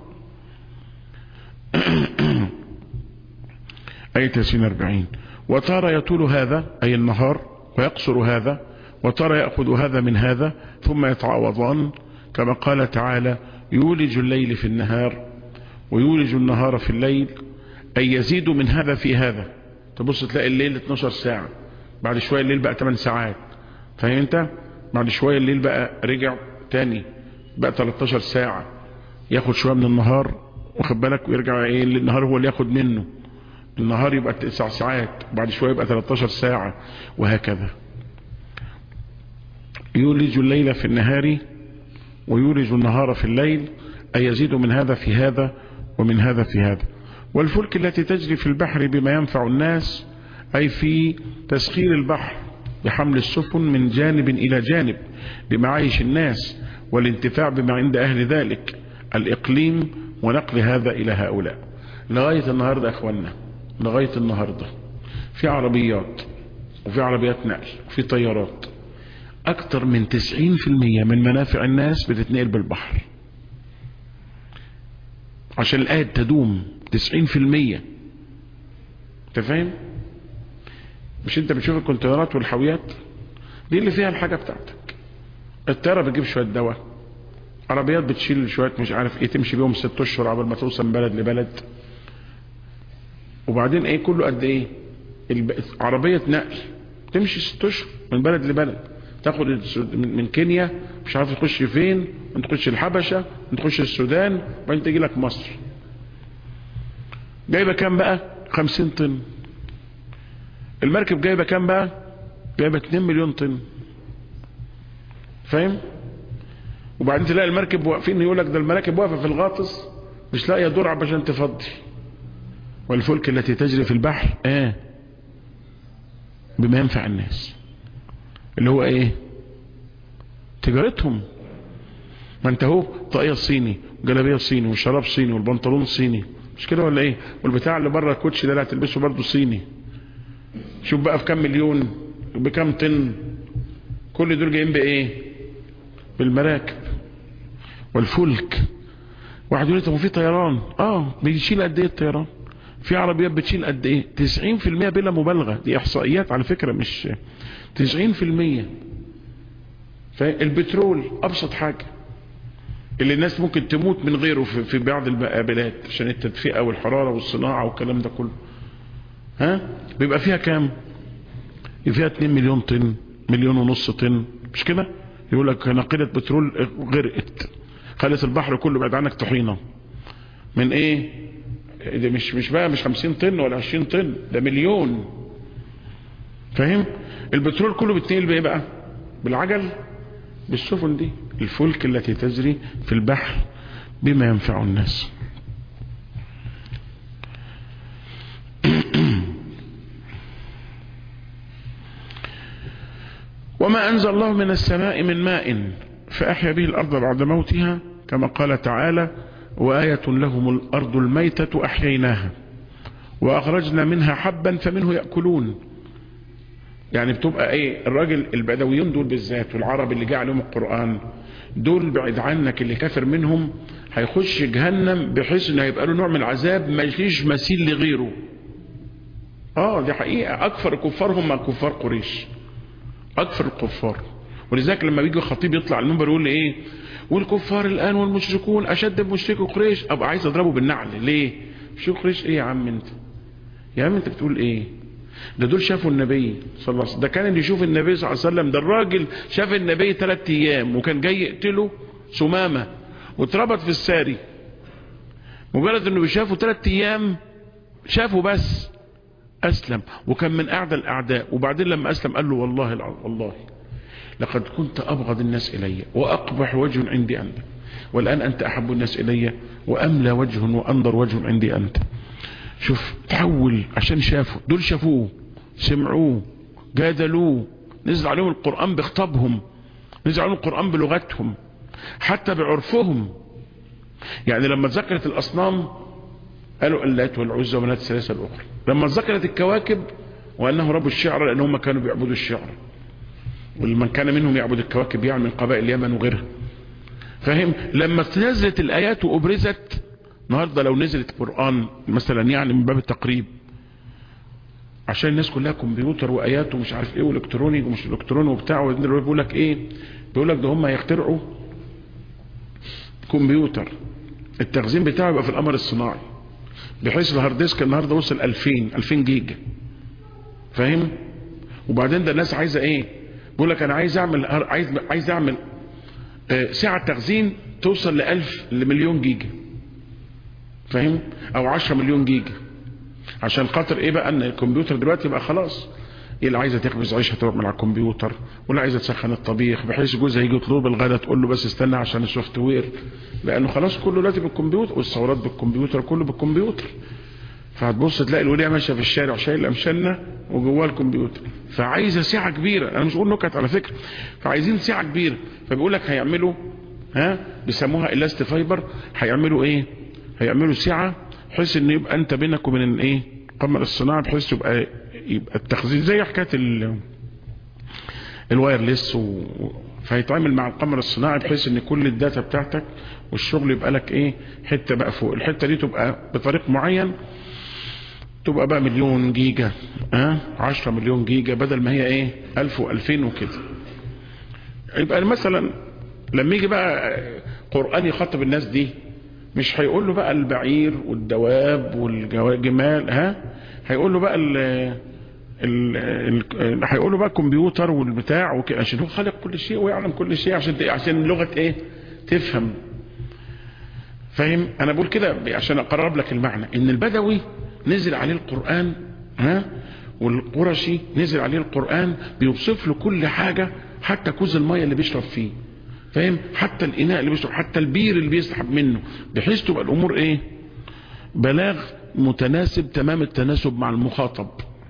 آية ياسين 40 وترى يطول هذا أي النهار ويقصر هذا وترى يأخذ هذا من هذا ثم يتعوضان كما قال تعالى يولج الليل في النهار ويولج النهار في الليل أي يزيد من هذا في هذا تبص تلاقي الليل 12 ساعة بعد شوية الليل بقى 8 ساعات فاهم انت بعد شوية الليل بقى رجع تاني بقى 13 ساعة ياخد شوية من النهار واخد بالك ويرجع ايه النهار هو اللي ياخد منه النهار يبقى 9 ساعات بعد شوية يبقى 13 ساعة وهكذا يولج الليل في النهار ويولج النهار في الليل أي يزيد من هذا في هذا ومن هذا في هذا والفلك التي تجري في البحر بما ينفع الناس أي في تسخير البحر بحمل السفن من جانب إلى جانب بمعايش الناس والانتفاع بما عند أهل ذلك الإقليم ونقل هذا إلى هؤلاء لغاية النهاردة يا أخوانا لغاية النهاردة في عربيات وفي عربيات نقل وفي طيارات أكثر من 90% من منافع الناس بتتنقل بالبحر عشان الآية تدوم 90% انت فاهم مش انت بتشوف الكونتينرات والحاويات دي اللي فيها الحاجة بتاعتك الطيارة بتجيب شوية دواء عربيات بتشيل شوية مش عارف ايه تمشي بيهم ست اشهر قبل ما توصل من بلد لبلد وبعدين ايه كله قد ايه الب... عربية نقل تمشي ست اشهر من بلد لبلد تاخد السود- من من كينيا مش عارف تخش فين وانت تخش الحبشة وانت تخش السودان وبعدين تجي لك مصر جايبة كام بقى 50 طن المركب جايبة كام بقى جايبة 2 مليون طن فاهم وبعدين تلاقي المركب واقفين يقول لك ده المراكب واقفة في الغاطس مش لاقية درع عشان تفضي والفلك التي تجري في البحر اه بما ينفع الناس اللي هو ايه تجارتهم ما انت هو طاقية صيني وجلابية صيني والشراب صيني والبنطلون صيني مش كده ولا ايه والبتاع اللي بره الكوتشي ده اللي هتلبسه برضه صيني شوف بقى في كام مليون بكام طن كل دول جايين بايه بالمراكب والفلك واحد يقول لي طب في طيران اه بيشيل قد ايه الطيران في عربيات بتشيل قد ايه 90% بلا مبالغه دي احصائيات على فكره مش 90% فالبترول ابسط حاجه اللي الناس ممكن تموت من غيره في في بعض البلاد عشان التدفئه والحراره والصناعه والكلام ده كله ها بيبقى فيها كام فيها 2 مليون طن مليون ونص طن مش كده يقول لك ناقله بترول غرقت خلت البحر كله بعد عنك طحينه من ايه ده مش مش بقى مش 50 طن ولا 20 طن ده مليون فاهم البترول كله بيتنقل بايه بقى بالعجل بالسفن دي الفلك التي تجري في البحر بما ينفع الناس وما أنزل الله من السماء من ماء فأحيا به الأرض بعد موتها كما قال تعالى وآية لهم الأرض الميتة أحييناها وأخرجنا منها حبا فمنه يأكلون يعني بتبقى ايه الراجل البدويون دول بالذات والعرب اللي جاء عليهم القرآن دول بعيد عنك اللي كافر منهم هيخش جهنم بحيث انه هيبقى له نوع من العذاب ما فيش مثيل لغيره اه دي حقيقة اكثر كفارهم من كفار قريش اكثر الكفار ولذلك لما بيجي خطيب يطلع على المنبر يقول لي ايه والكفار الان والمشركون اشد بمشركي قريش ابقى عايز اضربه بالنعل ليه مشركي قريش ايه يا عم انت يا عم انت بتقول ايه ده دول شافوا النبي صلى الله عليه وسلم ده كان اللي يشوف النبي صلى الله عليه وسلم ده الراجل شاف النبي ثلاث ايام وكان جاي يقتله سمامه واتربط في الساري مجرد انه بيشافه ثلاث ايام شافه بس اسلم وكان من اعدى الاعداء وبعدين لما اسلم قال له والله العظيم والله لقد كنت ابغض الناس الي واقبح وجه عندي انت والان انت احب الناس الي واملى وجه وانظر وجه عندي انت شوف تحول عشان شافوا دول شافوه سمعوه جادلوه نزل عليهم القرآن بخطابهم نزل عليهم القرآن بلغتهم حتى بعرفهم يعني لما ذكرت الأصنام قالوا اللات والعزى ومنات الثلاثة الأخرى لما ذكرت الكواكب وأنه رب الشعر لأنهم كانوا بيعبدوا الشعر ولمن كان منهم يعبد الكواكب يعني من قبائل اليمن وغيرها فاهم لما نزلت الآيات وأبرزت النهاردة لو نزلت قرآن مثلا يعني من باب التقريب عشان الناس كلها كمبيوتر وايات ومش عارف ايه والكتروني ومش الكتروني وبتاع بيقول لك ايه بيقول لك ده هم هيخترعوا كمبيوتر التخزين بتاعه يبقى في القمر الصناعي بحيث الهارد ديسك النهارده وصل 2000 2000 جيجا فاهم وبعدين ده الناس عايزه ايه بيقول لك انا عايز اعمل عايز عايز اعمل سعه تخزين توصل ل 1000 لمليون جيجا فاهم او 10 مليون جيجا عشان خاطر ايه بقى ان الكمبيوتر دلوقتي بقى خلاص ايه اللي عايزه تخبز عيشها تروح من على الكمبيوتر واللي عايزه تسخن الطبيخ بحيث جوزها يجي يطلب الغداء تقول له بس استنى عشان السوفت وير لانه خلاص كله دلوقتي بالكمبيوتر والثورات بالكمبيوتر كله بالكمبيوتر فهتبص تلاقي الوليه ماشيه في الشارع شايله مشنه وجواه الكمبيوتر فعايزه سعه كبيره انا مش بقول نكت على فكره فعايزين سعه كبيره فبيقول لك هيعملوا ها بيسموها الاست فايبر هيعملوا ايه هيعملوا سعه بحيث ان يبقى انت بينك وبين الايه القمر الصناعي بحيث يبقى يبقى التخزين زي حكايه ال الوايرلس و... فهيتعامل مع القمر الصناعي بحيث ان كل الداتا بتاعتك والشغل يبقى لك ايه حته بقى فوق الحته دي تبقى بطريق معين تبقى بقى مليون جيجا ها أه؟ 10 مليون جيجا بدل ما هي ايه 1000 و2000 وكده يبقى مثلا لما يجي بقى قرآن يخاطب الناس دي مش هيقول له بقى البعير والدواب والجمال ها هيقول له بقى ال ال هيقول له بقى الكمبيوتر والبتاع وكده عشان هو خالق كل شيء ويعلم كل شيء عشان عشان لغه ايه تفهم فاهم انا بقول كده عشان اقرب لك المعنى ان البدوي نزل عليه القران ها والقرشي نزل عليه القران بيوصف له كل حاجه حتى كوز الميه اللي بيشرب فيه فاهم حتى الاناء اللي بيشرب حتى البير اللي بيسحب منه بحيث تبقى الامور ايه بلاغ متناسب تمام التناسب مع المخاطب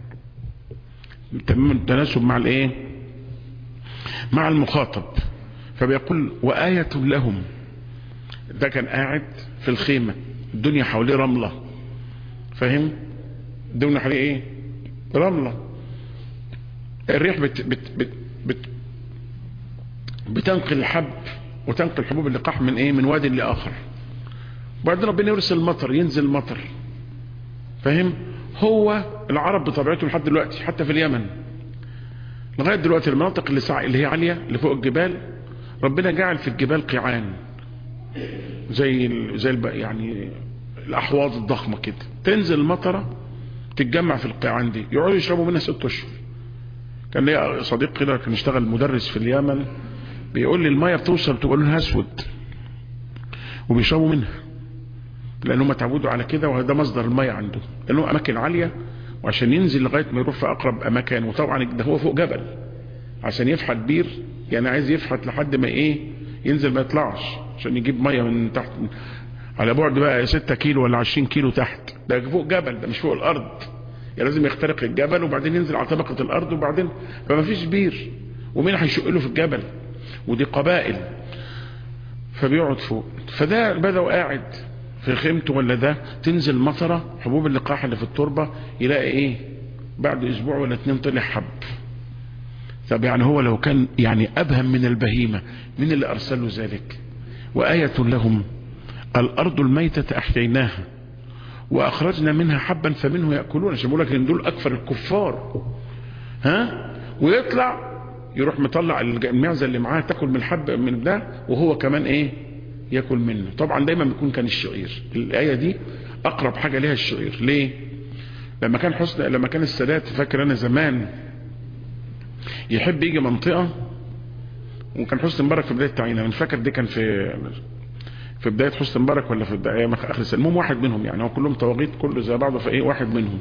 تمام التناسب مع الايه مع المخاطب فبيقول وآية لهم ده كان قاعد في الخيمة الدنيا حواليه رملة فاهم الدنيا حواليه ايه رملة الريح بت بت بت بت بتنقل الحب وتنقل حبوب اللقاح من ايه من واد لاخر وبعدين ربنا يرسل المطر ينزل مطر فاهم هو العرب بطبيعته لحد دلوقتي حتى في اليمن لغايه دلوقتي المناطق اللي سع... اللي هي عاليه اللي فوق الجبال ربنا جعل في الجبال قيعان زي ال... زي الب... يعني الاحواض الضخمه كده تنزل المطره تتجمع في القيعان دي يقعدوا يشربوا منها ست اشهر كان ليا صديق كده كان يشتغل مدرس في اليمن بيقول لي الميه بتوصل تبقى لونها اسود وبيشربوا منها لانهم اتعودوا على كده وهذا مصدر الميه عنده لانه اماكن عاليه وعشان ينزل لغايه ما يروح في اقرب اماكن وطبعا ده هو فوق جبل عشان يفحت بير يعني عايز يفحت لحد ما ايه ينزل ما يطلعش عشان يجيب ميه من تحت على بعد بقى 6 كيلو ولا 20 كيلو تحت ده فوق جبل ده مش فوق الارض يعني لازم يخترق الجبل وبعدين ينزل على طبقه الارض وبعدين فما فيش بير ومين هيشق له في الجبل ودي قبائل فبيقعد فوق فده بدأ قاعد في خيمته ولا ده تنزل مطره حبوب اللقاح اللي في التربه يلاقي ايه بعد اسبوع ولا اتنين طلع حب طب يعني هو لو كان يعني ابهم من البهيمه مين اللي ارسل له ذلك وايه لهم الارض الميته احييناها واخرجنا منها حبا فمنه ياكلون عشان بقول لك ان دول اكثر الكفار ها ويطلع يروح مطلع المعزة اللي معاه تاكل من الحب من ده وهو كمان ايه ياكل منه طبعا دايما بيكون كان الشعير الآية دي أقرب حاجة ليها الشعير ليه لما كان حسن لما كان السادات فاكر أنا زمان يحب يجي منطقة وكان حسني مبارك في بداية تعيينه انا فاكر دي كان في في بداية حسني مبارك ولا في بداية اخر السنة المهم واحد منهم يعني هو كلهم توقيت كله زي بعضه فايه واحد منهم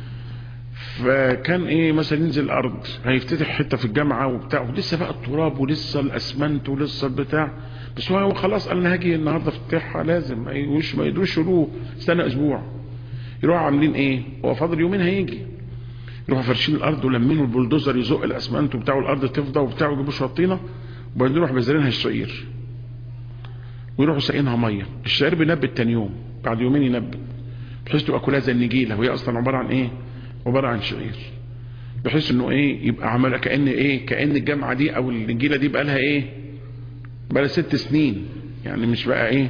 فكان ايه مثلا ينزل الارض هيفتتح حته في الجامعه وبتاع ولسه بقى التراب ولسه الاسمنت ولسه البتاع بس هو خلاص قال انا هاجي النهارده افتتحها لازم ما يقولوش ما يقدروش يقولوه استنى اسبوع يروحوا عاملين ايه هو فاضل يومين هيجي يروحوا فرشين الارض ولمينوا البلدوزر يزق الاسمنت وبتاع الارض تفضى وبتاع ويجيبوا شويه طينه وبعدين يروحوا بذرينها الشعير ويروحوا ساقينها ميه الشعير بينبت تاني يوم بعد يومين ينبت بحيث تبقى كلها زي النجيله وهي اصلا عباره عن ايه عباره عن شعير بحيث انه ايه يبقى عمل كان ايه كان الجامعه دي او النجيله دي بقى لها ايه بقى لها ست سنين يعني مش بقى ايه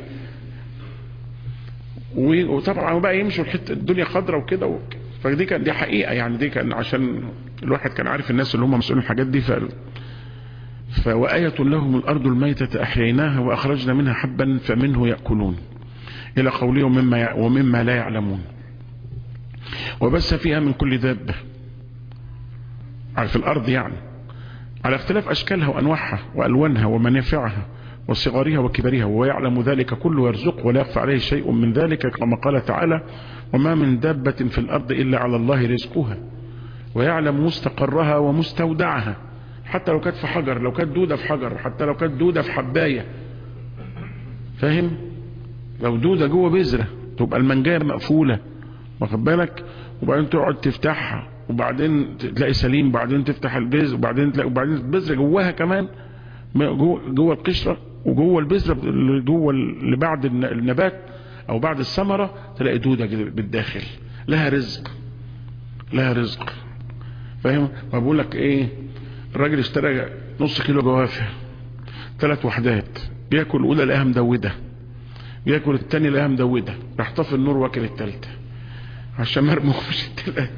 وطبعا بقى يمشوا الحته الدنيا خضراء وكده و... فدي كان دي حقيقه يعني دي كان عشان الواحد كان عارف الناس اللي هم مسؤولين الحاجات دي ف فوآية لهم الأرض الميتة أحييناها وأخرجنا منها حبا فمنه يأكلون إلى قوله ومما, ومما لا يعلمون وبث فيها من كل دابة على في الأرض يعني على اختلاف أشكالها وأنواعها وألوانها ومنافعها وصغارها وكبرها ويعلم ذلك كله ويرزق ولا يخفى عليه شيء من ذلك كما قال تعالى وما من دابة في الأرض إلا على الله رزقها ويعلم مستقرها ومستودعها حتى لو كانت في حجر لو كانت دودة في حجر حتى لو كانت دودة في حباية فاهم لو دودة جوه بذرة تبقى المنجاية مقفولة واخد بالك وبعدين تقعد تفتحها وبعدين تلاقي سليم وبعدين تفتح البذر وبعدين تلاقي وبعدين البذرة جواها كمان جوه, جوه القشرة وجوه البذرة اللي جوه اللي بعد النبات او بعد الثمرة تلاقي دودة بالداخل لها رزق لها رزق فاهم ما بقول لك ايه الراجل اشترى نص كيلو جوافه ثلاث وحدات بياكل الاولى لقاها مدوده بياكل الثانيه لقاها مدوده راح طفي النور واكل الثالثه عشان ما ارموش الثلاثه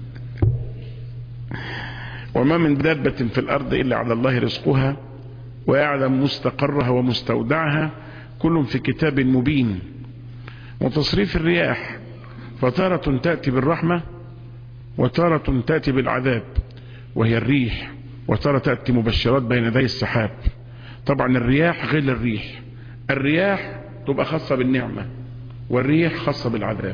وما من دابة في الأرض إلا على الله رزقها ويعلم مستقرها ومستودعها كل في كتاب مبين وتصريف الرياح فتارة تأتي بالرحمة وتارة تأتي بالعذاب وهي الريح وترى تأتي مبشرات بين يدي السحاب طبعا الرياح غير الريح الرياح تبقى خاصة بالنعمة والريح خاصة بالعذاب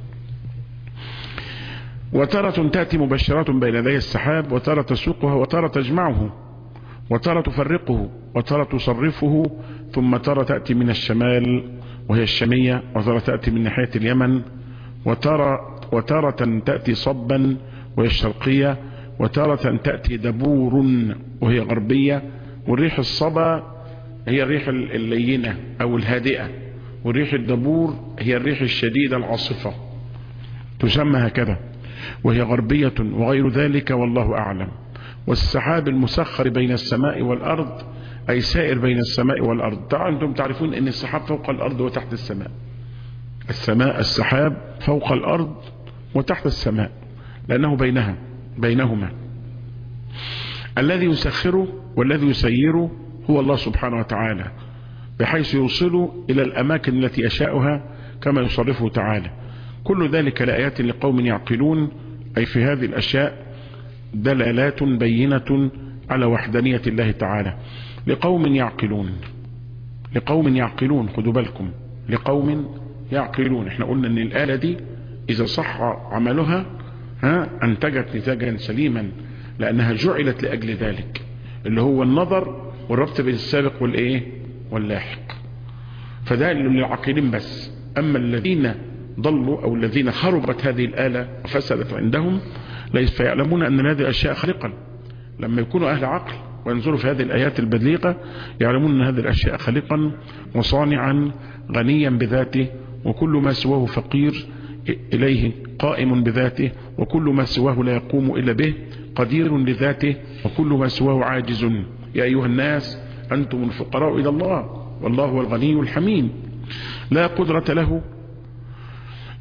وترى تأتي مبشرات بين يدي السحاب وترى تسوقها وترى تجمعه وترى تفرقه وترى تصرفه ثم ترى تأتي من الشمال وهي الشمية وترى تأتي من ناحية اليمن وترى وتارة تأتي صبا وهي الشرقية وتارة تأتي دبور وهي غربية والريح الصبا هي الريح اللينة أو الهادئة والريح الدبور هي الريح الشديدة العاصفة تسمى هكذا وهي غربية وغير ذلك والله أعلم والسحاب المسخر بين السماء والأرض أي سائر بين السماء والأرض طبعا أنتم تعرفون أن السحاب فوق الأرض وتحت السماء السماء السحاب فوق الأرض وتحت السماء لأنه بينها بينهما الذي يسخره والذي يسيره هو الله سبحانه وتعالى بحيث يوصله إلى الأماكن التي يشاؤها كما يصرفه تعالى كل ذلك لآيات لقوم يعقلون أي في هذه الأشياء دلالات بينة على وحدانية الله تعالى لقوم يعقلون لقوم يعقلون خدوا بالكم لقوم يعقلون احنا قلنا ان الآلة دي إذا صح عملها ها انتجت نتاجا سليما لأنها جعلت لأجل ذلك اللي هو النظر والربط بين السابق والإيه واللاحق فده للعاقلين بس أما الذين ضلوا أو الذين خربت هذه الآلة وفسدت عندهم ليس فيعلمون أن هذه الأشياء خلقا لما يكونوا أهل عقل وينظروا في هذه الآيات البدليقة يعلمون أن هذه الأشياء خلقا وصانعا غنيا بذاته وكل ما سواه فقير إليه قائم بذاته وكل ما سواه لا يقوم إلا به قدير لذاته وكل ما سواه عاجز يا أيها الناس أنتم الفقراء إلى الله والله هو الغني الحميد لا قدرة له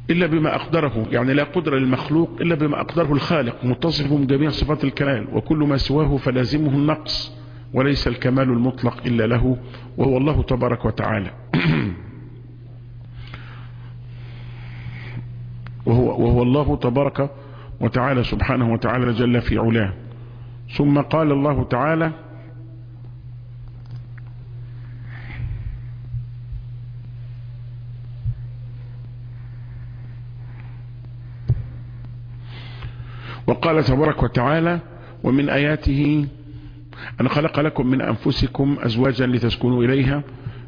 إلا بما أقدره يعني لا قدرة للمخلوق إلا بما أقدره الخالق متصف بجميع صفات الكمال وكل ما سواه فلازمه النقص وليس الكمال المطلق إلا له وهو الله تبارك وتعالى وهو, وهو الله تبارك وتعالى سبحانه وتعالى جل في علاه ثم قال الله تعالى وقال تبارك وتعالى ومن آياته أن خلق لكم من أنفسكم أزواجا لتسكنوا إليها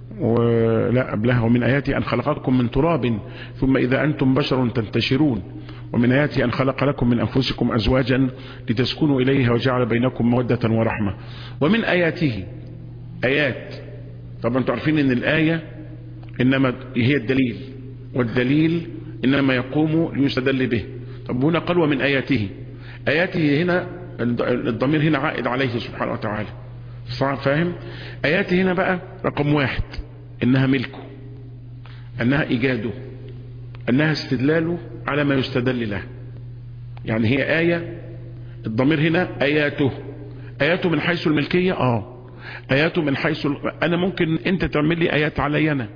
ولا أبلها ومن آياته أن خلقكم من تراب ثم إذا أنتم بشر تنتشرون ومن آياته أن خلق لكم من أنفسكم أزواجا لتسكنوا إليها وجعل بينكم مودة ورحمة ومن آياته آيات طبعا انتم عارفين ان الآية إنما هي الدليل والدليل إنما يقوم ليستدل به طب هنا قال ومن آياته آياته هنا الضمير هنا عائد عليه سبحانه وتعالى فاهم آياته هنا بقى رقم واحد إنها ملكه أنها إيجاده أنها استدلاله على ما يستدل له يعني هي آية الضمير هنا آياته آياته من حيث الملكية آه آياته من حيث أنا ممكن أنت تعمل لي آيات علي أنا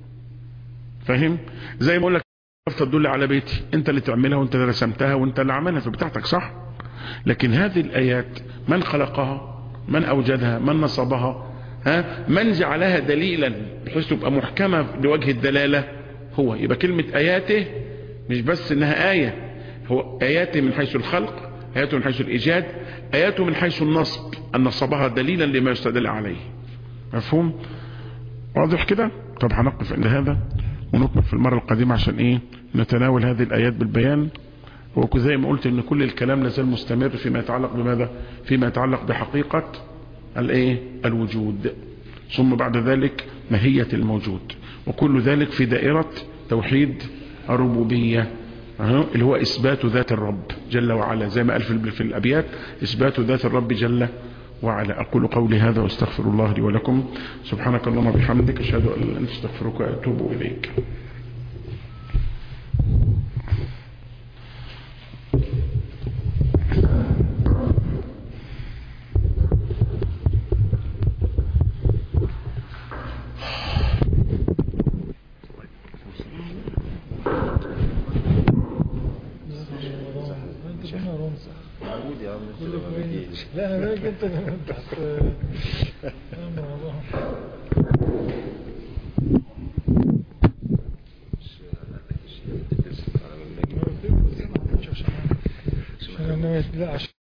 فاهم زي ما أقول لك تدل على بيتي أنت اللي تعملها وأنت اللي رسمتها وأنت اللي عملها فبتاعتك صح لكن هذه الآيات من خلقها من أوجدها من نصبها ها من جعلها دليلا بحيث تبقى محكمة لوجه الدلالة هو يبقى كلمة آياته مش بس إنها آية هو آياته من حيث الخلق آياته من حيث الإيجاد آياته من حيث النصب أن نصبها دليلا لما يستدل عليه مفهوم واضح كده طب هنقف عند هذا ونكمل في المرة القادمة عشان ايه نتناول هذه الآيات بالبيان وزي ما قلت ان كل الكلام لازال مستمر فيما يتعلق بماذا فيما يتعلق بحقيقة الايه الوجود ثم بعد ذلك ماهية الموجود وكل ذلك في دائرة توحيد الربوبية اللي هو اثبات ذات الرب جل وعلا زي ما قال في الابيات اثبات ذات الرب جل وعلا اقول قولي هذا واستغفر الله لي ولكم سبحانك اللهم وبحمدك اشهد ان لا اله الا انت استغفرك واتوب اليك لا انا باجي انت كمان تحت الموضوع عشان انا لا عشان